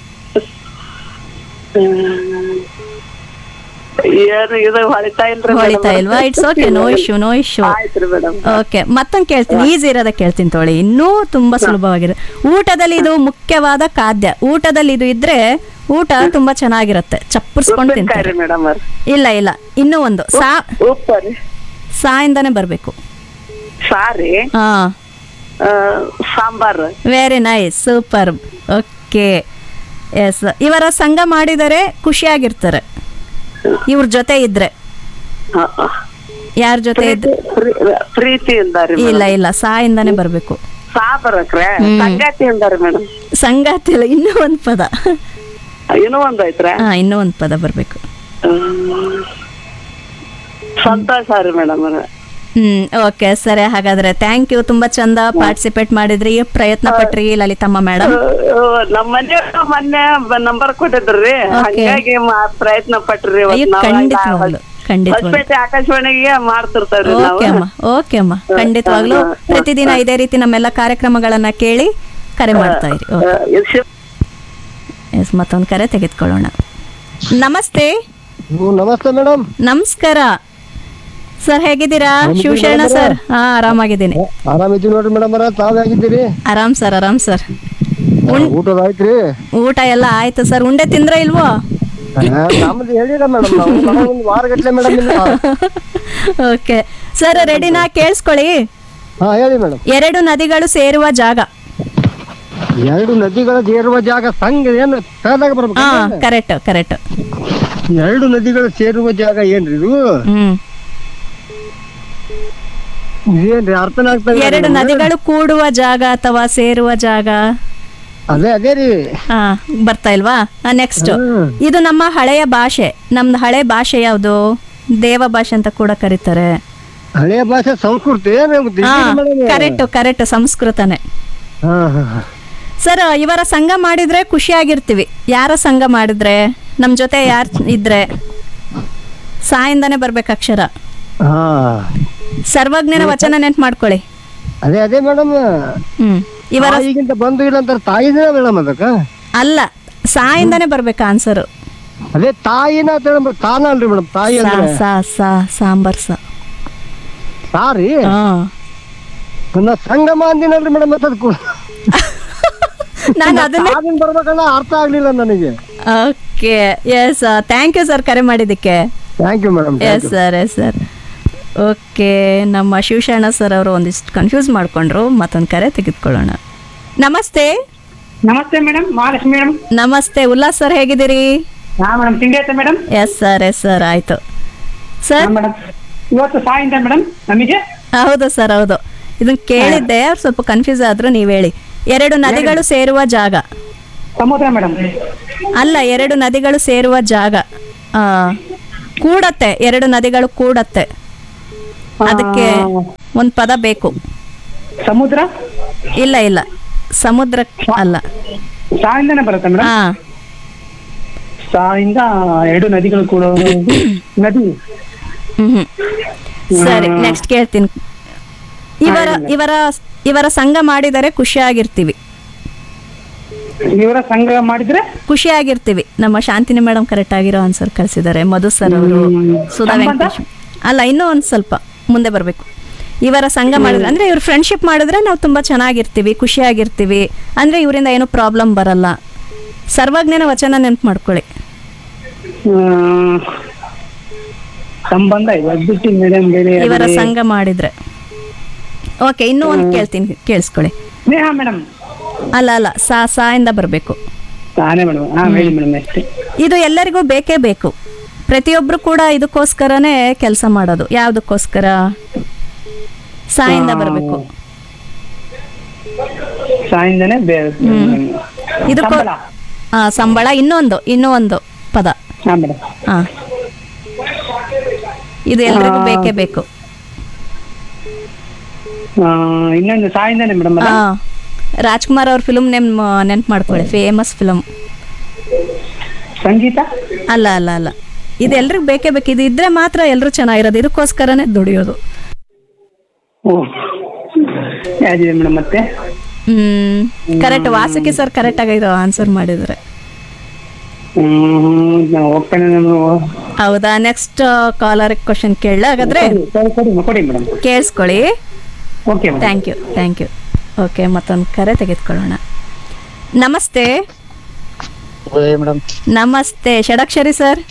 ಏನು ಇದು ಹೊಳಿತಾ ಇಲ್ರಿ ಹೊಳಿತಾ ಇಲ್ವಾ it's okay no issue no issue ಆಯ್ತ್ರಿ ಮೇಡಮ್ ಓಕೆ ಮತ್ತೊಂದು ಕೇಳ್ತೀನಿ ಈಸಿ ಇರೋದ ಕೇಳ್ತೀನಿ ತೊಳಿ ಇನ್ನೂ ತುಂಬಾ ಸುಲಭವಾಗಿದೆ ಊಟದಲ್ಲಿ ಇದು ಮುಖ್ಯವಾದ ಖಾದ್ಯ ಊಟದಲ್ಲಿ ಇದು ಇದ್ರೆ ಊಟ ತುಂಬಾ ಚೆನ್ನಾಗಿರುತ್ತೆ ಚಪ್ಪರ್ಸ್ಕೊಂಡು ತಿಂತಾರೆ ಮೇಡಮ್ ಇಲ್ಲ ಇಲ್ಲ ಇನ್ನೂ ಒಂದು ಸಾ ಉಪ್ಪು ರೀ ಸಾ ಇಂದಾನೆ ಬರ್ಬೇಕು ಸಾರಿ ಹಾ ಆ, sambar very nice super okay yes ಇವರ ಸಂಘ ಮಾಡಿದರೆ ಖುಷಿಯಾಗಿರ್ತಾರೆ ಇವ್ರ ಜೊತೆ ಇದ್ರೆ ಯಾರ ಜೊತೆ ಇದ್ರೆ ಪ್ರೀತಿಯಿಂದ ರೀ ಇಲ್ಲ ಇಲ್ಲ ಸಾ ಇಂದಾನೆ ಬರ್ಬೇಕು ಸಾ ಬರಕ್ರೆ ಹ್ಮ್. ಸಂಗಾತಿಯಿಂದ ರೀ ಮೇಡಮ್ ಸಂಗಾತಿ ಇಲ್ಲ ಇನ್ನೂ ಒಂದು ಪದ ಇನ್ನೂ ಒಂದ್ ಐತ್ರ ಹಾ ಇನ್ನೂ ಒಂದು ಪದ ಬರ್ಬೇಕು ಸಂತೋಷ ರೀ ಮೇಡಮ್ ಹ್ಮ್ ಓಕೆ ಸರಿ ಹಾಗಾದ್ರೆ ಥ್ಯಾಂಕ್ ಯು ತುಂಬಾ ಚಂದ ಪಾರ್ಟಿಸಿಪೇಟ್ ಮಾಡಿದ್ರಿ ಪ್ರಯತ್ನ ಪಟ್ರಿ ಲಲಿತಮ್ಮ ಮೇಡಮ್ ನಮ್ಮ ಮನೆಯವ್ರು ಮೊನ್ನೆ ನಂಬರ್ ಕೊಟ್ಟಿದ್ರಿ ಹಂಗಾಗಿ ಮಾ- ಪ್ರಯತ್ನ ಪಟ್ರಿ ಇವತ್ತು ಅಯ್ಯೋ ನಾವು ಖಂಡಿತವಾಗ್ಲು ಖಂಡಿತವಾಗ್ಲು ಹೊಸಪೇಟೆ ಆಕಾಶವಾಣಿಗೆ ಮಾಡ್ತಿರ್ತಾವ್ರಿ ನಾವು ಓಕೆ ಅಮ್ಮ ಓಕೆ ಅಮ್ಮ ಖಂಡಿತವಾಗ್ಲು ಪ್ರತಿದಿನ ಇದೇ ರೀತಿ ನಮ್ಮೆಲ್ಲ ಕಾರ್ಯಕ್ರಮಗಳನ್ನ ಕೇಳಿ ಕರೆ ಮಾಡ್ತಾ ಇರಿ ಎಸ್ ಮತ್ತೊಂದು ಕರೆ ತೆಗೆದುಕೊಳ್ಳೋಣ ನಮಸ್ತೆ ನಮಸ್ತೆ ಮೇಡಮ್ ನಮಸ್ಕಾರ ಸರ್ ಹೇಗಿದ್ದೀರಾ ಆರಾಮಿದ್ದೀರಾ ಶಿವಶರಣ madam? ಸರ್ ಹಾ ಆರಾಮಾಗಿದ್ದೀನಿ ಆರಾಮಿದ್ದೀವಿ ನೋಡ್ರಿ ಮೇಡಮ್ ಅವರ ತಾವ್ ಹೇಗಿದ್ದೀರಿ ಆರಾಮ್ ಸರ್ ಆರಾಮ್ ಸರ್ ಊಟದ ಆಯ್ತ್ರಿ ಊಟ ಎಲ್ಲ ಆಯ್ತು ಸರ್ ಉಂಡೆ ತಿಂದ್ರ ಇಲ್ವೋ ಆ, ನಮ್ದು ಹೇಳಿಲ್ಲ ಮೇಡಮ್ ನಾವು ನಾವು ಒಂದು ವಾರ ಗಟ್ಲೆ ಮೇಡಮ್ ಓಕೆ ಸರ್ ರೆಡಿನಾ ಕೇಳಿಸ್ಕೊಳ್ಳಿ ಹಾ ಹೇಳಿ ಮೇಡಮ್ ಎರಡು ನದಿಗಳು ಸೇರುವ ಜಾಗ ಎರಡು ನದಿಗಳ ಸೇರುವ ಜಾಗ ಸಂಘ ಏನು ಕಳೆದಾಗ ಹಾ ಬರ್ಬೇಕು ಕರೆಕ್ಟ್ ಕರೆಕ್ಟ್ ಎರಡು ನದಿಗಳು ಸೇರುವ ಜಾಗ ಏನ್ರಿ ಇದು ಹ್ಮ್ ಇದೇನ್ರಿ ಅರ್ಥನ ಆಗ್ತಾ ಇಲ್ಲ ಎರಡು ನಮ್ಗೆ. ನದಿಗಳು ಕೂಡುವ ಜಾಗ ಅಥವಾ ಸೇರುವ ಜಾಗ ಅದೇ ಅದೇ ರೀ ಹಾ ಬರ್ತಾ ಇಲ್ವಾ ನೆಕ್ಸ್ಟ್ ಇದು ನಮ್ಮ ಹಳೆಯ ಭಾಷೆ ನಮ್ದು ಹಳೆ ಭಾಷೆ ಯಾವುದು ದೇವ ಭಾಷೆ ಅಂತ ಕೂಡ ಕರೀತಾರೆ ಹಳೆಯ ಭಾಷೆ ಸಂಸ್ಕೃತ ಏನು ಹಾ ಮೇಡಮ್ ಕರೆಕ್ಟ್ ಕರೆಕ್ಟ್ ಸಂಸ್ಕೃತನೇ ಹಾ ಹಾ ಹಾ. ಸರ್ ಇವರ ಸಂಘ ಮಾಡಿದ್ರೆ ಖುಷಿಯಾಗಿರ್ತೀವಿ ಯಾರ ಸಂಘ ಮಾಡಿದ್ರೆ ನಮ್ಮ ಜೊತೆ ಯಾರು ಇದ್ರೆ ಸಾಯಿಂದಾನೆ ಬರ್ಬೇಕು ಅಕ್ಷರ ಹಾ ಸರ್ವಜ್ಞನ ವಚನ ನೆನ್ಪು ಮಾಡ್ಕೊಳ್ಳಿ ಅದೇ ಅದೇ ಮೇಡಮ್ ಹ್ಮ್ ಇವರ ಈಗಿಂತ ಬಂದು ಇಲ್ಲ ಅಂತಾರೆ ತಾಯಿನೇ ಮೇಡಮ್ ಅದಕ್ಕ ಅಲ್ಲ ಸಾಯಿಂದಾನೆ ಬರ್ಬೇಕು ಆನ್ಸರ್ ಅದೇ ತಾಯಿನ ಅಂತ ಹೇಳಿ ತಾನ ಅಲ್ರಿ ಮೇಡಮ್ ತಾಯಿ ಸಾ ಅಂದ್ರೆ ಸಾ ಸಾ ಸಾಂಬಾರ್ ಸಾ ಸಾರಿ ಹಾ ನಾ ಸಂಗಮ ಅಂದಿನಲ್ರಿ ಮೇಡಮ್ ಅದಕ್ಕೂ ನಾನು ಅದನ್ನೇ ಬರ್ಬೇಕಲ್ಲ ಅರ್ಥ ಆಗ್ಲಿಲ್ಲ ನನಗೆ okay yes thank you sir ಕರೆ ಮಾಡಿದ್ದಕ್ಕೆ thank you madam yes sir yes sir okay ನಮ್ಮ ಶಿವಶರಣ ಸರ್ ಅವರು ಒಂದಿಷ್ಟು ಕನ್ಫ್ಯೂಸ್ ಮಾಡ್ಕೊಂಡ್ರು ಮತ್ತೊಂದು ಕರೆ ತೆಗೆದುಕೊಳ್ಳೋಣ ನಮಸ್ತೆ ನಮಸ್ತೆ ಮೇಡಮ್ ಮಹಾಲಕ್ಷ್ಮಿ ಮೇಡಮ್ ನಮಸ್ತೆ ಉಲ್ಲಾಸ್ ಸರ್ ಹೇಗಿದ್ದೀರಿ ಹಾ ಮೇಡಮ್ ತಿಂಡಿ ಆಯ್ತಾ madam yes sir yes sir ಆಯ್ತು ಸರ್ ಮೇಡಮ್ ಇವತ್ತು ಸಾಯಿಂದ ಮೇಡಮ್ ನಮಗೆ ಹೌದು ಸರ್ ಹೌದು ಇದನ್ನ ಕೇಳಿದ್ದೆ ಅವ್ರು ಸ್ವಲ್ಪ ಕನ್ಫ್ಯೂಸ್ ಆದ್ರು ನೀವು ಹೇಳಿ ಎರಡು ನದಿಗಳು ಸೇರುವ ಜಾಗ ಸಮುದ್ರ ಮೇಡಮ್ ಅಲ್ಲ ಎರಡು ನದಿಗಳು ಸೇರುವ ಜಾಗ ಆ, ಕೂಡತ್ತೆ ಎರಡು ನದಿಗಳು ಕೂಡತ್ತೆ ಅದಕ್ಕೆ ಒಂದ್ ಪದ ಬೇಕು ಸಮುದ್ರ ಇಲ್ಲ ಇಲ್ಲ ಸಮುದ್ರ ಅಲ್ಲ ಸಾಯಿಂದನೇ ಬರುತ್ತೆ ಮೇಡಮ್ ಹಾ ಸಾಯಿಂದ ಎರಡು ನದಿಗಳು ಕೂಡ ನದಿ ಹ್ಮ್ ಸರಿ ನೆಕ್ಸ್ಟ್ ಕೇಳ್ತೀನಿ ಇವರ ಇವರ ಇವರ ಸಂಘ ಮಾಡಿದರೆ ಖುಷಿಯಾಗಿರ್ತೀವಿ ಇವರ ಸಂಘ ಮಾಡಿದ್ರೆ ಖುಷಿಯಾಗಿರ್ತೀವಿ ನಮ್ಮ ಶಾಂತಿನಿ ಮೇಡಮ್ ಕರೆಕ್ಟ್ ಆಗಿರೋ ಆನ್ಸರ್ ಕಳಿಸಿದ್ದಾರೆ ಮಧು ಸರ್ ಅವರು ಸುಧಾ ಸಂಬಂಧ? ವೆಂಕಟೇಶ್ ಅಲ್ಲ ಇನ್ನೂ ಒಂದು ಸ್ವಲ್ಪ ಮುಂದೆ ಬರಬೇಕು ಇವರ ಸಂಘ ಮಾಡಿದ್ರೆ ಅಂದ್ರೆ ಇವ್ರ ಫ್ರೆಂಡ್ಶಿಪ್ ಮಾಡಿದ್ರೆ ನಾವು ತುಂಬಾ ಚೆನ್ನಾಗಿರ್ತೀವಿ ಖುಷಿಯಾಗಿರ್ತೀವಿ ಅಂದ್ರೆ ಇವರಿಂದ ಏನೂ ಪ್ರಾಬ್ಲಮ್ ಬರಲ್ಲ ಸರ್ವಜ್ಞನ ವಚನ ನೆನ್ಪು ಮಾಡ್ಕೊಳ್ಳಿ ಹ್ಮ್, ಸಂಬಂಧ ಇದೆ ಅದ್ ಬಿಟ್ಟು ಮೇಡಮ್ ಬೇರೆ ಇವರ ಅದೇ- ಸಂಘ ಮಾಡಿದ್ರೆ ಓಕೆ ಇನ್ನೂ ಒಂದು ಕೇಳ್ತೀನಿ ಕೇಳಿಸ್ಕೊಳ್ಳಿ ಸ್ನೇಹ ಮೇಡಮ್ ಅಲ್ಲ ಅಲ್ಲ ಸಾ ಸಾ ಇಂದ ಬರಬೇಕು ತಾನೇ ಮೇಡಮ್ ಹಾ ಹೇಳಿ ಮೇಡಮ್ ಅಷ್ಟೇ ಇದು ಎಲ್ಲರಿಗೂ ಬೇಕೇ ಬೇಕು ಪ್ರತಿಯೊಬ್ರು ಕೂಡ ಇದಕ್ಕೋಸ್ಕರನೇ ಕೆಲಸ ಮಾಡೋದು ಯಾವುದಕ್ಕೋಸ್ಕರ ಸಾಯಿಂದ ಬರಬೇಕು ಸಾಯಿಂದನೇ ಬೇರೆ ಇದಕ್ಕೋ ಸಂಬಳ. ಆ, ಸಂಬಳ ಇನ್ನೊಂದು ಇನ್ನೂ ಒಂದು ಪದ ಹಾ ಮೇಡಮ್ ಹಾ ಇದು ಎಲ್ರಿಗೂ ಬೇಕೇ ಬೇಕು ಇನ್ನೊಂದು ಸಾಯಿಂದನೇ ಮೇಡಮ್ ಆ, ರಾಜ್ಕುಮಾರ್ ಅವ್ರ ಫಿಲ್ಮ್ ನೆನ್ ನೆನ್ಪು ಮಾಡ್ಕೊಳ್ಳಿ ಫೇಮಸ್ ಫಿಲಮ್ ಸಂಗೀತ ಅಲ್ಲ ಅಲ್ಲ ಅಲ್ಲ ಇದು ಎಲ್ರಿಗೂ ಬೇಕೇ ಬೇಕು ಇದು ಇದ್ರೆ ಮಾತ್ರ ಎಲ್ಲರೂ ಚೆನ್ನಾಗಿರೋದು ಇದಕ್ಕೋಸ್ಕರನೇ ದುಡಿಯೋದು ಓ ಯಾವ್ದಿದೆ ಮೇಡಮ್ ಮತ್ತೆ ಹ್ಮ್ ಕರೆಕ್ಟ್ ವಾಸುಕಿ ಸರ್ ಕರೆಕ್ಟ್ ಆಗಿರೋ ಆನ್ಸರ್ ಮಾಡಿದ್ರೆ ಹ್ಮ್ ನಾವು ಹೋಗ್ತಾನೆ ನಾನು ಹೌದಾ ನೆಕ್ಸ್ಟ್ ಕಾಲರ್ ಕ್ವಶನ್ ಕೇಳಲ ಹಾಗಾದ್ರೆ ಕೊಡಿ ಕೊಡಿ ಕೊಡಿ ಮೇಡಮ್ ಕೇಳಿಸ್ಕೊಳ್ಳಿ okay thank you thank you okay ಮತ್ತೊಂದು ಕರೆ ತೆಗೆದುಕೊಳ್ಳೋಣ ನಮಸ್ತೆ ಮೇಡಮ್ ನಮಸ್ತೆ Shadakshari sir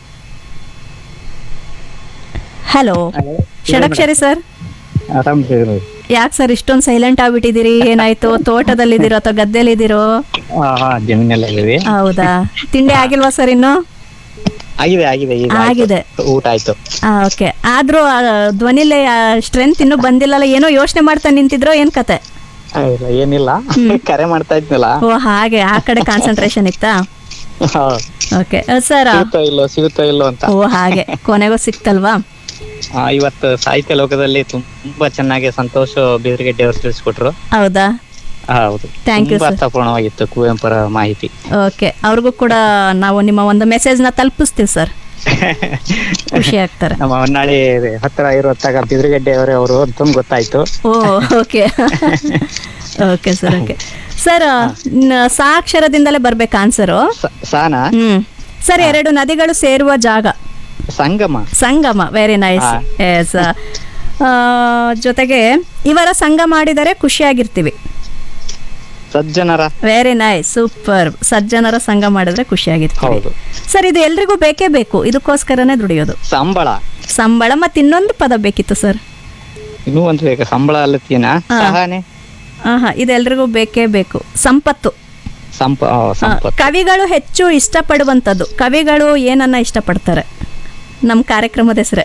hello Shadakshari sir ಆರಾಮ್ ಯಾಕೆ ಸರ್ ಇಷ್ಟೊಂದು ಸೈಲೆಂಟ್ ಆಗ್ಬಿಟ್ಟಿದ್ದೀರಿ ಏನಾಯ್ತು ತೋಟದಲ್ಲಿದ್ದೀರೋ ಅಥವಾ ಗದ್ದೆಲಿದ್ದೀರೋ ಹಾ ಹಾ ಜಮೀನೆಲ್ಲ ಇದೀವಿ ಹೌದಾ ತಿಂಡಿ ಆಗಿಲ್ವಾ ಸರ್ ಇನ್ನು ಆಗಿದೆ ಆಗಿದೆ ಈಗ ಆಯ್ತು. ಆಗಿದೆ. ಊಟ ಆಯ್ತು ಓಕೆ ಆದ್ರೂ ಆ, ಧ್ವನಿಲೆ ಸ್ಟ್ರೆಂತ್ ಇನ್ನೂ ಬಂದಿಲ್ಲಲ್ಲ ಏನೋ ಯೋಚನೆ ಮಾಡ್ತಾ ನಿಂತಿದ್ರೋ ಏನ್ ಕತೆ ಆ, ಇಲ್ಲ, ಏನಿಲ್ಲ ಕರೆ ಮಾಡ್ತಾ ಇದ್ನಲ್ಲ ಓ ಹಾಗೆ ಆ ಕಡೆ ಕಾನ್ಸಂಟ್ರೇಷನ್ ಇತ್ತಾ ಹಾ. ಓಕೆ ಸರ್ ಸಿಗುತ್ತೋ ಇಲ್ಲೋ ಸಿಗುತ್ತೋ ಇಲ್ಲೋ ಅಂತ ಓ ಹಾಗೆ ಕೊನೆಗೂ ಸಿಕ್ತಲ್ವಾ ಆ, ಇವತ್ತು ಸಾಹಿತ್ಯ ಲೋಕದಲ್ಲಿ ತುಂಬಾ ಚೆನ್ನಾಗಿ ಸಂತೋಷ್ ಬೀದರ್ಗೆಡ್ಡೆ ಅವರು ತಿಳಿಸ್ಕೊಟ್ರು ಹೌದಾ ಆ, ಹೌದು Thank you, ತುಂಬಾ sir. ಅರ್ಥಪೂರ್ಣವಾಗಿತ್ತು ಕುವೆಂಪುರ ಮಾಹಿತಿ ಓಕೆ ಅವ್ರಿಗೂ ಕೂಡ ನಾವು ನಿಮ್ಮ ಒಂದು ಮೆಸೇಜ್ ನ ತಲುಪಿಸ್ತೀವಿ ಸರ್ ಖುಷಿ ಆಗ್ತಾರೆ ನಮ್ಮ ಹೊನ್ನಾಳಿ ಹತ್ರ ಇರುತ್ತಾಗ ಬಿದ್ರಗೆಡ್ಡೆ ಅವರೇ ಅವರು ಅಂತ ಗೊತ್ತಾಯ್ತು oh okay okay sir okay sir ಸಾಕ್ಷರದಿಂದಲೇ ಬರ್ಬೇಕು ಆನ್ಸರು ಸಾನ ಹ್ಮ್ ಸರ್ ಎರಡು ನದಿಗಳು ಸೇರುವ ಜಾಗ ಸಂಗಮ ಸಂಗಮ ವೆರಿ ನೈಸ್ ಹಾ. ಎಸ್ ಜೊತೆಗೆ ಇವರ ಸಂಘ ಮಾಡಿದರೆ ಖುಷಿಯಾಗಿರ್ತೀವಿ ಸಜ್ಜನರ ವೆರಿ ನೈಸ್ ಸೂಪರ್ ಸಜ್ಜನರ ಸಂಘ ಮಾಡಿದ್ರೆ ಖುಷಿಯಾಗಿರ್ತೀವಿ ಹೌದು ಸರ್ ಇದು ಎಲ್ರಿಗೂ ಬೇಕೇ ಬೇಕು ಇದಕ್ಕೋಸ್ಕರನೇ ದುಡಿಯೋದು ಸಂಬಳ ಸಂಬಳ ಮತ್ತೆ ಇನ್ನೊಂದು ಪದ ಬೇಕಿತ್ತು ಸರ್ ಇನ್ನೂ ಒಂದು ಬೇಕು ಸಂಬಳ ಅಲ್ಲತ್ತೀನ ಹಾ. ಸಹನೆ ಆಹಾ ಇದು ಎಲ್ರಿಗೂ ಬೇಕೇ ಬೇಕು ಸಂಪತ್ತು ಸಂಪ ಆ, ಆ, ಸಂಪತ್ತು ಕವಿಗಳು ಹೆಚ್ಚು ಇಷ್ಟಪಡುವಂಥದ್ದು ಕವಿಗಳು ಏನನ್ನ ಇಷ್ಟಪಡ್ತಾರೆ ನಮ್ಮ ಕಾರ್ಯಕ್ರಮದ ಹೆಸರೇ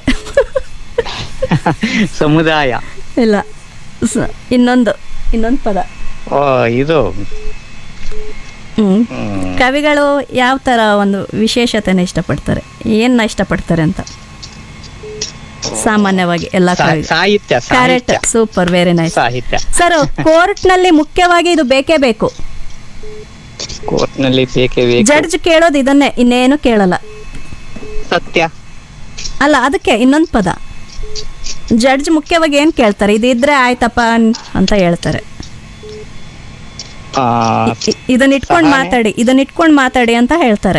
ಸಮುದಾಯ ಇಲ್ಲ ಸ- ಇನ್ನೊಂದು ಇನ್ನೊಂದು ಪದ ಓ ಇದು ಹ್ಮ್ ಕವಿಗಳು ಯಾವ ತರ ಒಂದು ವಿಶೇಷತೆನ ಇಷ್ಟಪಡ್ತಾರೆ ಏನ ಇಷ್ಟಪಡ್ತಾರೆ ಅಂತ ಸಾಮಾನ್ಯವಾಗಿ ಎಲ್ಲ ಸಾ- ಕವಿ ಸಾಹಿತ್ಯ ಕರೆಕ್ಟ್ ಸಾಹಿತ್ಯ ಸೂಪರ್ ವೆರಿ ನೈಸ್ ಸಾಹಿತ್ಯ ಸರ್ ಕೋರ್ಟ್ ನಲ್ಲಿ ಮುಖ್ಯವಾಗಿ ಇದು ಬೇಕೇ ಬೇಕು ಕೋರ್ಟ್ನಲ್ಲಿ ಬೇಕೇ ಬೇಕು ಜಡ್ಜ್ ಕೇಳೋದು ಇದನ್ನೇ ಇನ್ನೇನು ಕೇಳಲ್ಲ ಸತ್ಯ ಅಲ್ಲ ಅದಕ್ಕೆ ಇನ್ನೊಂದು ಪದ ಜಡ್ಜ್ ಮುಖ್ಯವಾಗಿ ಏನ್ ಕೇಳ್ತಾರೆ ಇದಿದ್ರೆ ಆಯ್ತಪ್ಪ ಅನ್- ಅಂತ ಹೇಳ್ತಾರೆ ಆ, ಇ- ಇದನ್ನ ಇಟ್ಕೊಂಡು ಸಹನೆ. ಮಾತಾಡಿ ಇದನ್ನ ಇಟ್ಕೊಂಡು ಮಾತಾಡಿ ಅಂತ ಹೇಳ್ತಾರೆ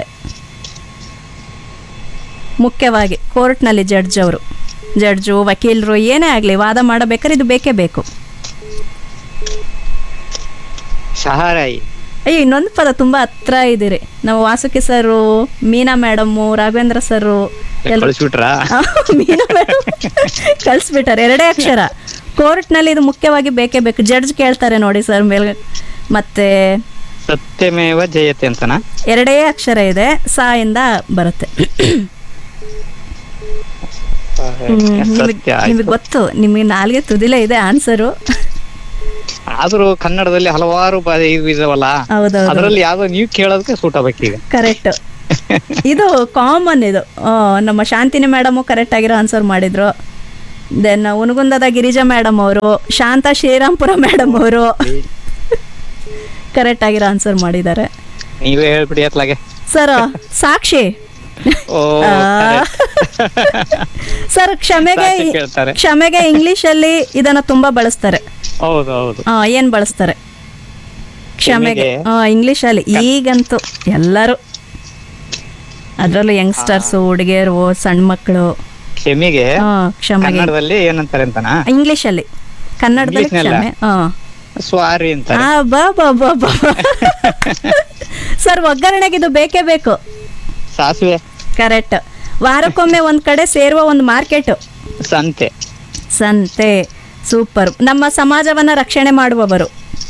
ಮುಖ್ಯವಾಗಿ ಕೋರ್ಟ್ನಲ್ಲಿ ಜಡ್ಜ್ ಅವರು ಜಡ್ಜು ವಕೀಲರು ಏನೇ ಆಗಲಿ ವಾದ ಮಾಡಬೇಕಾದ್ರೆ ಇದು ಬೇಕೇ ಬೇಕು ಶಹರಾಯಿ ಅಯ್ಯೋ ಇನ್ನೊಂದು ಪದ ತುಂಬಾ ಹತ್ರ ಇದ್ದೀರಿ ನಾವು Vasuki sir Meena madam Raghavendra sir ಎಲ್- ಕಳಿಸ್ಬಿಟ್ರಾ ಆ, ಮೀನಾ ಮೇಡಮ್ ಕಳಿಸ್ಬಿಟ್ಟಾರೆ ಎರಡೇ ಅಕ್ಷರ ಕೋರ್ಟ್ನಲ್ಲಿ ಇದು ಮುಖ್ಯವಾಗಿ ಬೇಕೇ ಬೇಕು ಜಡ್ಜ್ ಕೇಳ್ತಾರೆ ನೋಡಿ ಸರ್ ಮೇಲ್ ಮತ್ತೆ ಸತ್ಯಮೇವ ಜಯತೆ ಅಂತನಾ ಎರಡೇ ಅಕ್ಷರ ಇದೆ ಸಾ ಇಂದ ಬರುತ್ತೆ ಹ್ಮ್, ನಿಮಗ್- ಸತ್ಯ ಆಯ್ತು. ನಿಮಗೆ ಗೊತ್ತು ನಿಮಗೆ ನಾಲ್ಗೆ ತುದಿಲೇ ಇದೆ ಆನ್ಸರು ಆದ್ರೂ ಕನ್ನಡದಲ್ಲಿ ಹಲವಾರು ಬ- ಇವು ಇದಾವಲ್ಲ ಹೌದೌದು. ಅದರಲ್ಲಿ ಯಾವ್ದೋ ನೀವು ಕೇಳೋದಕ್ಕೆ ಸೂಟ್ ಆಗ್ಬೇಕೀಗ ಕರೆಕ್ಟ್ ಇದು ಕಾಮನ್ ಇದು ಆ, ನಮ್ಮ ಶಾಂತಿನಿ ಮೇಡಮು ಕರೆಕ್ಟ್ ಆಗಿರೋ ಆನ್ಸರ್ ಮಾಡಿದ್ರು ದೆನ್ ಉನಗುಂದದ ಗಿರಿಜಾ ಮೇಡಮ್ ಅವರು ಶಾಂತ ಶ್ರೀರಾಮ್ಪುರ ಮೇಡಮ್ ಅವರು ಕರೆಕ್ಟ್ ಆಗಿರೋ ಆನ್ಸರ್ ಮಾಡಿದ್ದಾರೆ ನೀವೇ ಹೇಳ್ಬಿಡಿ ಅತ್ಲಾಗೆ ಸರ್ ಸಾಕ್ಷಿ ಓ ಆ, ಸರ್ ಕ್ಷಮೆಗೆ ಸಾಕ್ಷಿ ಕೇಳ್ತಾರೆ. ಕ್ಷಮೆಗೆ ಇಂಗ್ಲಿಷ್ ಅಲ್ಲಿ ಇದನ್ನ ತುಂಬಾ ಬಳಸ್ತಾರೆ ಹೌದು ಹೌದು ಆ, ಏನ್ ಬಳಸ್ತಾರೆ ಕ್ಷಮೆಗೆ ಕ್ಷಮೆಗೆ? ಇಂಗ್ಲಿಷ್ ಅಲ್ಲಿ ಈಗಂತೂ ಎಲ್ಲರೂ ಅದ್ರಲ್ಲೂ ಯಂಗ್ಸ್ಟರ್ಸ್ ಹುಡುಗಿಯರು ಸಣ್ಣ ಮಕ್ಕಳು ಕ್ಷಮಿಗೆ ಹಾ, ಕ್ಷಮೆಗೆ ಕನ್ನಡದಲ್ಲಿ ಏನಂತಾರೆ ಅಂತನಾ ಇಂಗ್ಲಿಷ್ ಅಲ್ಲಿ ಕನ್ನಡದಲ್ಲಿ ಇಂಗ್ಲಿಷ್ನಲ್ಲ? ಕ್ಷಮೆ ಹಾ ಸ್ವಾರಿ ಅಂತಾರೆ ಆ, ಬಾ ಬಾ ಬಾ ಬಾ ಸರ್ ಒಗ್ಗರಣೆಗೆ ಇದು ಬೇಕೇ ಬೇಕು ಸಾಸಿವೆ ಕರೆಕ್ಟ್ ವಾರಕ್ಕೊಮ್ಮೆ ಒಂದ್ ಕಡೆ ಸೇರುವ ಒಂದು ಮಾರ್ಕೆಟ್ ಸಂತೆ ಸಂತೆ ಸೂಪರ್ ನಮ್ಮ ಸಮಾಜವನ್ನ ರಕ್ಷಣೆ ಮಾಡುವವರು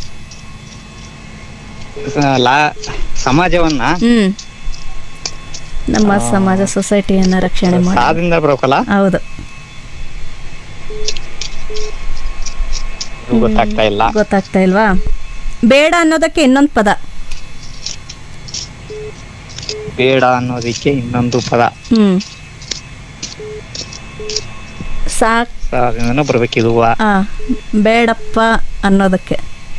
ಸ- ಲಾ ಸಮಾಜವನ್ನ ಹ್ಮ್ ನಮ್ಮ ಸಮಾಜ ಸೊಸೈಟಿಯನ್ನ ರಕ್ಷಣೆ ಮಾಡಿ ಸಾದಿಂದ ಬರ್ಬೇಕಲ್ಲ ಹೌದು ಗೊತ್ತಾಗ್ತಾ ಇಲ್ಲ ಗೊತ್ತಾಗ್ತಾ ಇಲ್ವಾ ಬೇಡ ಅನ್ನೋದಕ್ಕೆ ಇನ್ನೊಂದು ಪದ ಬೇಡ ಅನ್ನೋದಿಕ್ಕೆ ಇನ್ನೊಂದು ಪದ ಹ್ಮ್ ಸಾಕ್ ಸಾದಿಂದನೂ ಬರ್ಬೇಕಿದು ಆ, ಬೇಡಪ್ಪ ಅನ್ನೋದಕ್ಕೆ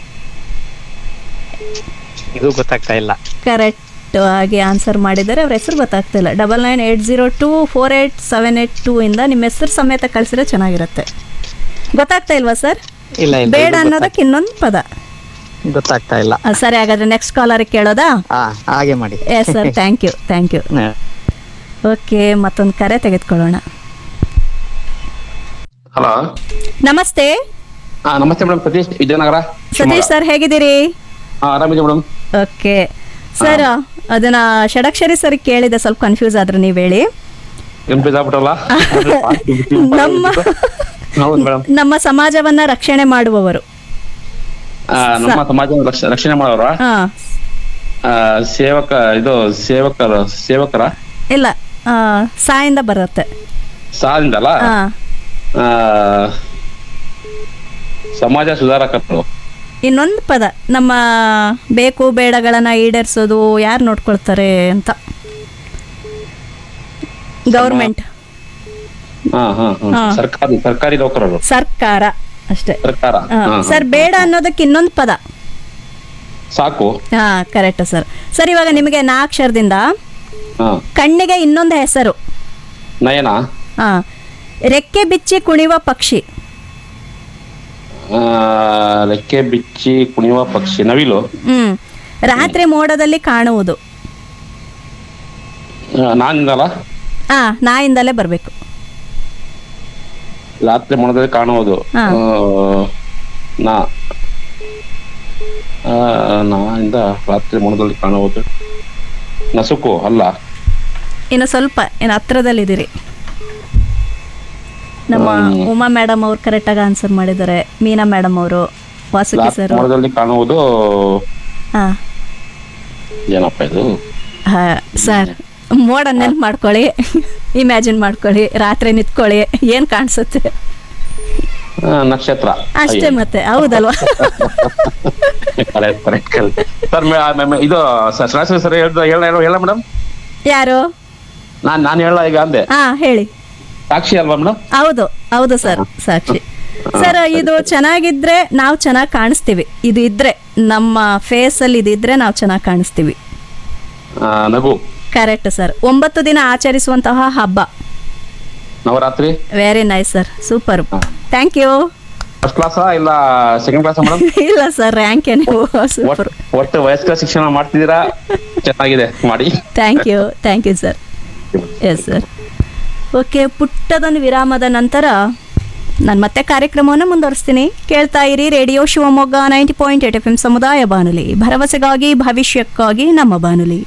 ಇದು ಗೊತ್ತಾಗ್ತಾ ಇಲ್ಲ ಕರೆಕ್ಟ್ ಆಗಿ ಆನ್ಸರ್ ಮಾಡಿದರೆ ಅವ್ರ ಹೆಸರು ಗೊತ್ತಾಗ್ತಿಲ್ಲ double nine eight zero two four eight seven eight two ಇಂದ ನಿಮ್ಮ ಹೆಸರು ಸಮೇತ ಕಳಿಸಿದ್ರೆ ಚೆನ್ನಾಗಿರುತ್ತೆ ಗೊತ್ತಾಗ್ತಾ ಇಲ್ವಾ ಸರ್ ಇಲ್ಲ ಇಲ್ಲ ಬೇಡ ಇದು ಅನ್ನೋದಕ್ಕೆ ಇನ್ನೊಂದು ಪದ ಗೊತ್ತಾಗ್- ಗೊತ್ತಾಗ್ತಾ ಇಲ್ಲ ಆ, ಸರಿ ಹಾಗಾದ್ರೆ ನೆಕ್ಸ್ಟ್ ಕಾಲರಿಗೆ ಕೇಳೋದಾ ಹಾ ಹಾಗೆ ಮಾಡಿ yes sir thank you thank you okay ಮತ್ತೊಂದು ಕರೆ ತೆಗೆದುಕೊಳ್ಳೋಣ ಹಲೋ ನಮಸ್ತೆ ಹಾ ನಮಸ್ತೆ ಮೇಡಮ್ ಸತೀಶ್ ವಿಜಯನಗರ ಸತೀಶ್ ಸರ್ ಹೇಗಿದ್ದೀರಿ ಹಾ ಆರಾಮಿದೆ ಮೇಡಮ್ ಓಕೆ ಸರ್ ಅದನ್ನ ಷಡಕ್ಷರಿ ಸರ್ ಕೇಳಿದೆ ಸ್ವಲ್ಪ ಕನ್ಫ್ಯೂಸ್ ಆದ್ರೆ ನೀವು ಹೇಳಿ ಕನ್ಫ್ಯೂಸ್ ಆಗ್ಬಿಟ್ಟಲ್ಲ ನಮ್ಮ ಹೌದು ಮೇಡಮ್ ನಮ್ಮ ಸಮಾಜವನ್ನ ರಕ್ಷಣೆ ಮಾಡುವವರು ನಮ್ಮ ಸಮಾಜ ರಕ್ಷ- ರಕ್ಷಣೆ ಮಾಡೋರ ಹಾ ಸೇವಕ ಇದು ಸೇವಕರ ಸೇವಕರ ಇಲ್ಲ ಆ, ಸಾಯಿಂದ ಬರುತ್ತೆ ಸಾಲಿಂದಲ್ಲ ಹಾ ಆ, ಸಮಾಜ ಸುಧಾರಕರು ಇನ್ನೊಂದು ಪದ ನಮ್ಮ ಬೇಕು ಬೇಡಗಳನ್ನ ಈಡೇರಿಸೋದು ಯಾರು ನೋಡ್ಕೊಳ್ತಾರೆ ಅಂತ ಗೌರ್ಮೆಂಟ್ ಹಾ ಹಾ ಹಾ ಹಾ. ಸರ್ಕಾರಿ ಸರ್ಕಾರಿ ನೌಕರರು ಸರ್ಕಾರ ಅಷ್ಟೇ ಸರ್ಕಾರ ಹಾ. ಹಾ, ಹಾ. ಸರ್ ಬೇಡ ಅನ್ನೋದಕ್ಕೆ ಇನ್ನೊಂದು ಪದ ಸಾಕು ಹಾ ಕರೆಕ್ಟ್ ಸರ್ ಸರ್ ಇವಾಗ ನಿಮಗೆ ನಾಕ್ಷರದಿಂದ ಹಾ ಕಣ್ಣಿಗೆ ಇನ್ನೊಂದು ಹೆಸರು ನಯನ ಹಾ ರೆಕ್ಕೆ ಬಿಚ್ಚಿ ಕುಣಿವ ಪಕ್ಷಿ ಆ, ರೆಕ್ಕೆ ಬಿಚ್ಚಿ ಕುಣಿಯುವ ಪಕ್ಷಿ ನವಿಲು ಹ್ಮ್ ರಾತ್ರಿ ಮೋಡದಲ್ಲಿ ಕಾಣುವುದು ಆ, ನಾನಿಂದಲ್ಲ ಹಾ ನಾಯಿಂದಲೇ ಬರಬೇಕು ರಾತ್ರಿ ಮನದಲ್ಲಿ ಕಾಣುವುದು ಹಾ. ಆ, ನಾ ಆ, ನಾಯಿಂದ ರಾತ್ರಿ ಮನದಲ್ಲಿ ಕಾಣುವುದು ನಸುಕು ಅಲ್ಲ ಇನ್ನು ಸ್ವಲ್ಪ ಇನ್ನು ಹತ್ರದಲ್ಲಿದ್ದೀರಿ ನಮ್ಮ ಉಮಾ ಮೇಡಮ್ ಅವ್ರು ಕರೆಕ್ಟಾಗಿ ಆನ್ಸರ್ ಮಾಡಿದ್ದಾರೆ ಮೀನಾ ಮೇಡಮ್ ಅವರು ವಾಸುಕಿ ರಾತ್ರಿ ಸರ್ ಮನದಲ್ಲಿ ಕಾಣುವುದು ಹಾ ಏನಪ್ಪ ಇದು ಹಾ ಸರ್ ಮೋಡ ನೆನ್ಪು ಮಾಡ್ಕೊಳ್ಳಿ ಇಮ್ಯಾಜಿನ್ ಮಾಡ್ಕೊಳ್ಳಿ ರಾತ್ರಿ ನಿಂತ್ಕೊಳ್ಳಿ ಏನು ಕಾಣಿಸುತ್ತೆ ಆ, ನಕ್ಷತ್ರ ಅಷ್ಟೇ ಮತ್ತೆ ಹೌದಲ್ವಾ ಕರೆಕ್ಟ್ ಕರೆಕ್ಟ್ ಕರೆಕ್ಟ್ ಸರ್ ಇದು ಸ- ಸರಾಸರಿ ಸರ್ ಹೇಳ್ದ ಹೇಳ ಹೇಳ ಮೇಡಮ್ ಯಾರು ನಾನ್ ನಾನು ಹೇಳ ಈಗ ಅಂದೆ ಹಾ ಹೇಳಿ ಸಾಕ್ಷಿ ಅಲ್ವಾ ಮೇಡಮ್ ಹೌದು ಹೌದು ಸರ್ ಸಾಕ್ಷಿ ಸರ್ ಇದು ಚೆನ್ನಾಗಿದ್ರೆ ನಾವು ಚೆನ್ನಾಗಿ ಕಾಣಿಸ್ತೀವಿ ಇದು ಇದ್ರೆ ನಮ್ಮ ಫೇಸ್ ಅಲ್ಲಿ ಇದು ಇದ್ರೆ ನಾವು ಚೆನ್ನಾಗಿ ಕಾಣಿಸ್ತೀವಿ ನಗು ಕರೆಕ್ಟ್ ಸರ್ ಒಂಬತ್ತು ದಿನ ಆಚರಿಸುವಂತಹ ಹಬ್ಬ Navaratri very nice sir super thank you first ಕ್ಲಾಸಾ ಇಲ್ಲ ಸೆಕೆಂಡ್ ಕ್ಲಾಸಾ ಮೇಡಮ್ ಇಲ್ಲ ಸರ್ ರ್ಯಾಂಕ್ ನೀವು ಸೂಪರ್ ಒಟ್ಟು ವಯಸ್ಕರ ಶಿಕ್ಷಣ ಮಾಡ್ತಿದ್ದೀರಾ ಚೆನ್ನಾಗಿದೆ ಮಾಡಿ thank you thank you sir yes sir okay ಪುಟ್ಟದೊಂದು ವಿರಾಮದ ನಂತರ ನಾನು ಮತ್ತೆ ಕಾರ್ಯಕ್ರಮವನ್ನು ಮುಂದುವರಿಸ್ತೀನಿ ಕೇಳ್ತಾ ಇರಿ radio Shivamogga ninety point eight F M ಸಮುದಾಯ ಬಾನುಲಿ ಭರವಸೆಗಾಗಿ ಭವಿಷ್ಯಕ್ಕಾಗಿ ನಮ್ಮ ಬಾನುಲಿ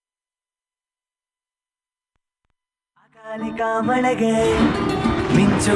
ಮಳೆಗೆ ಮಿಂಚು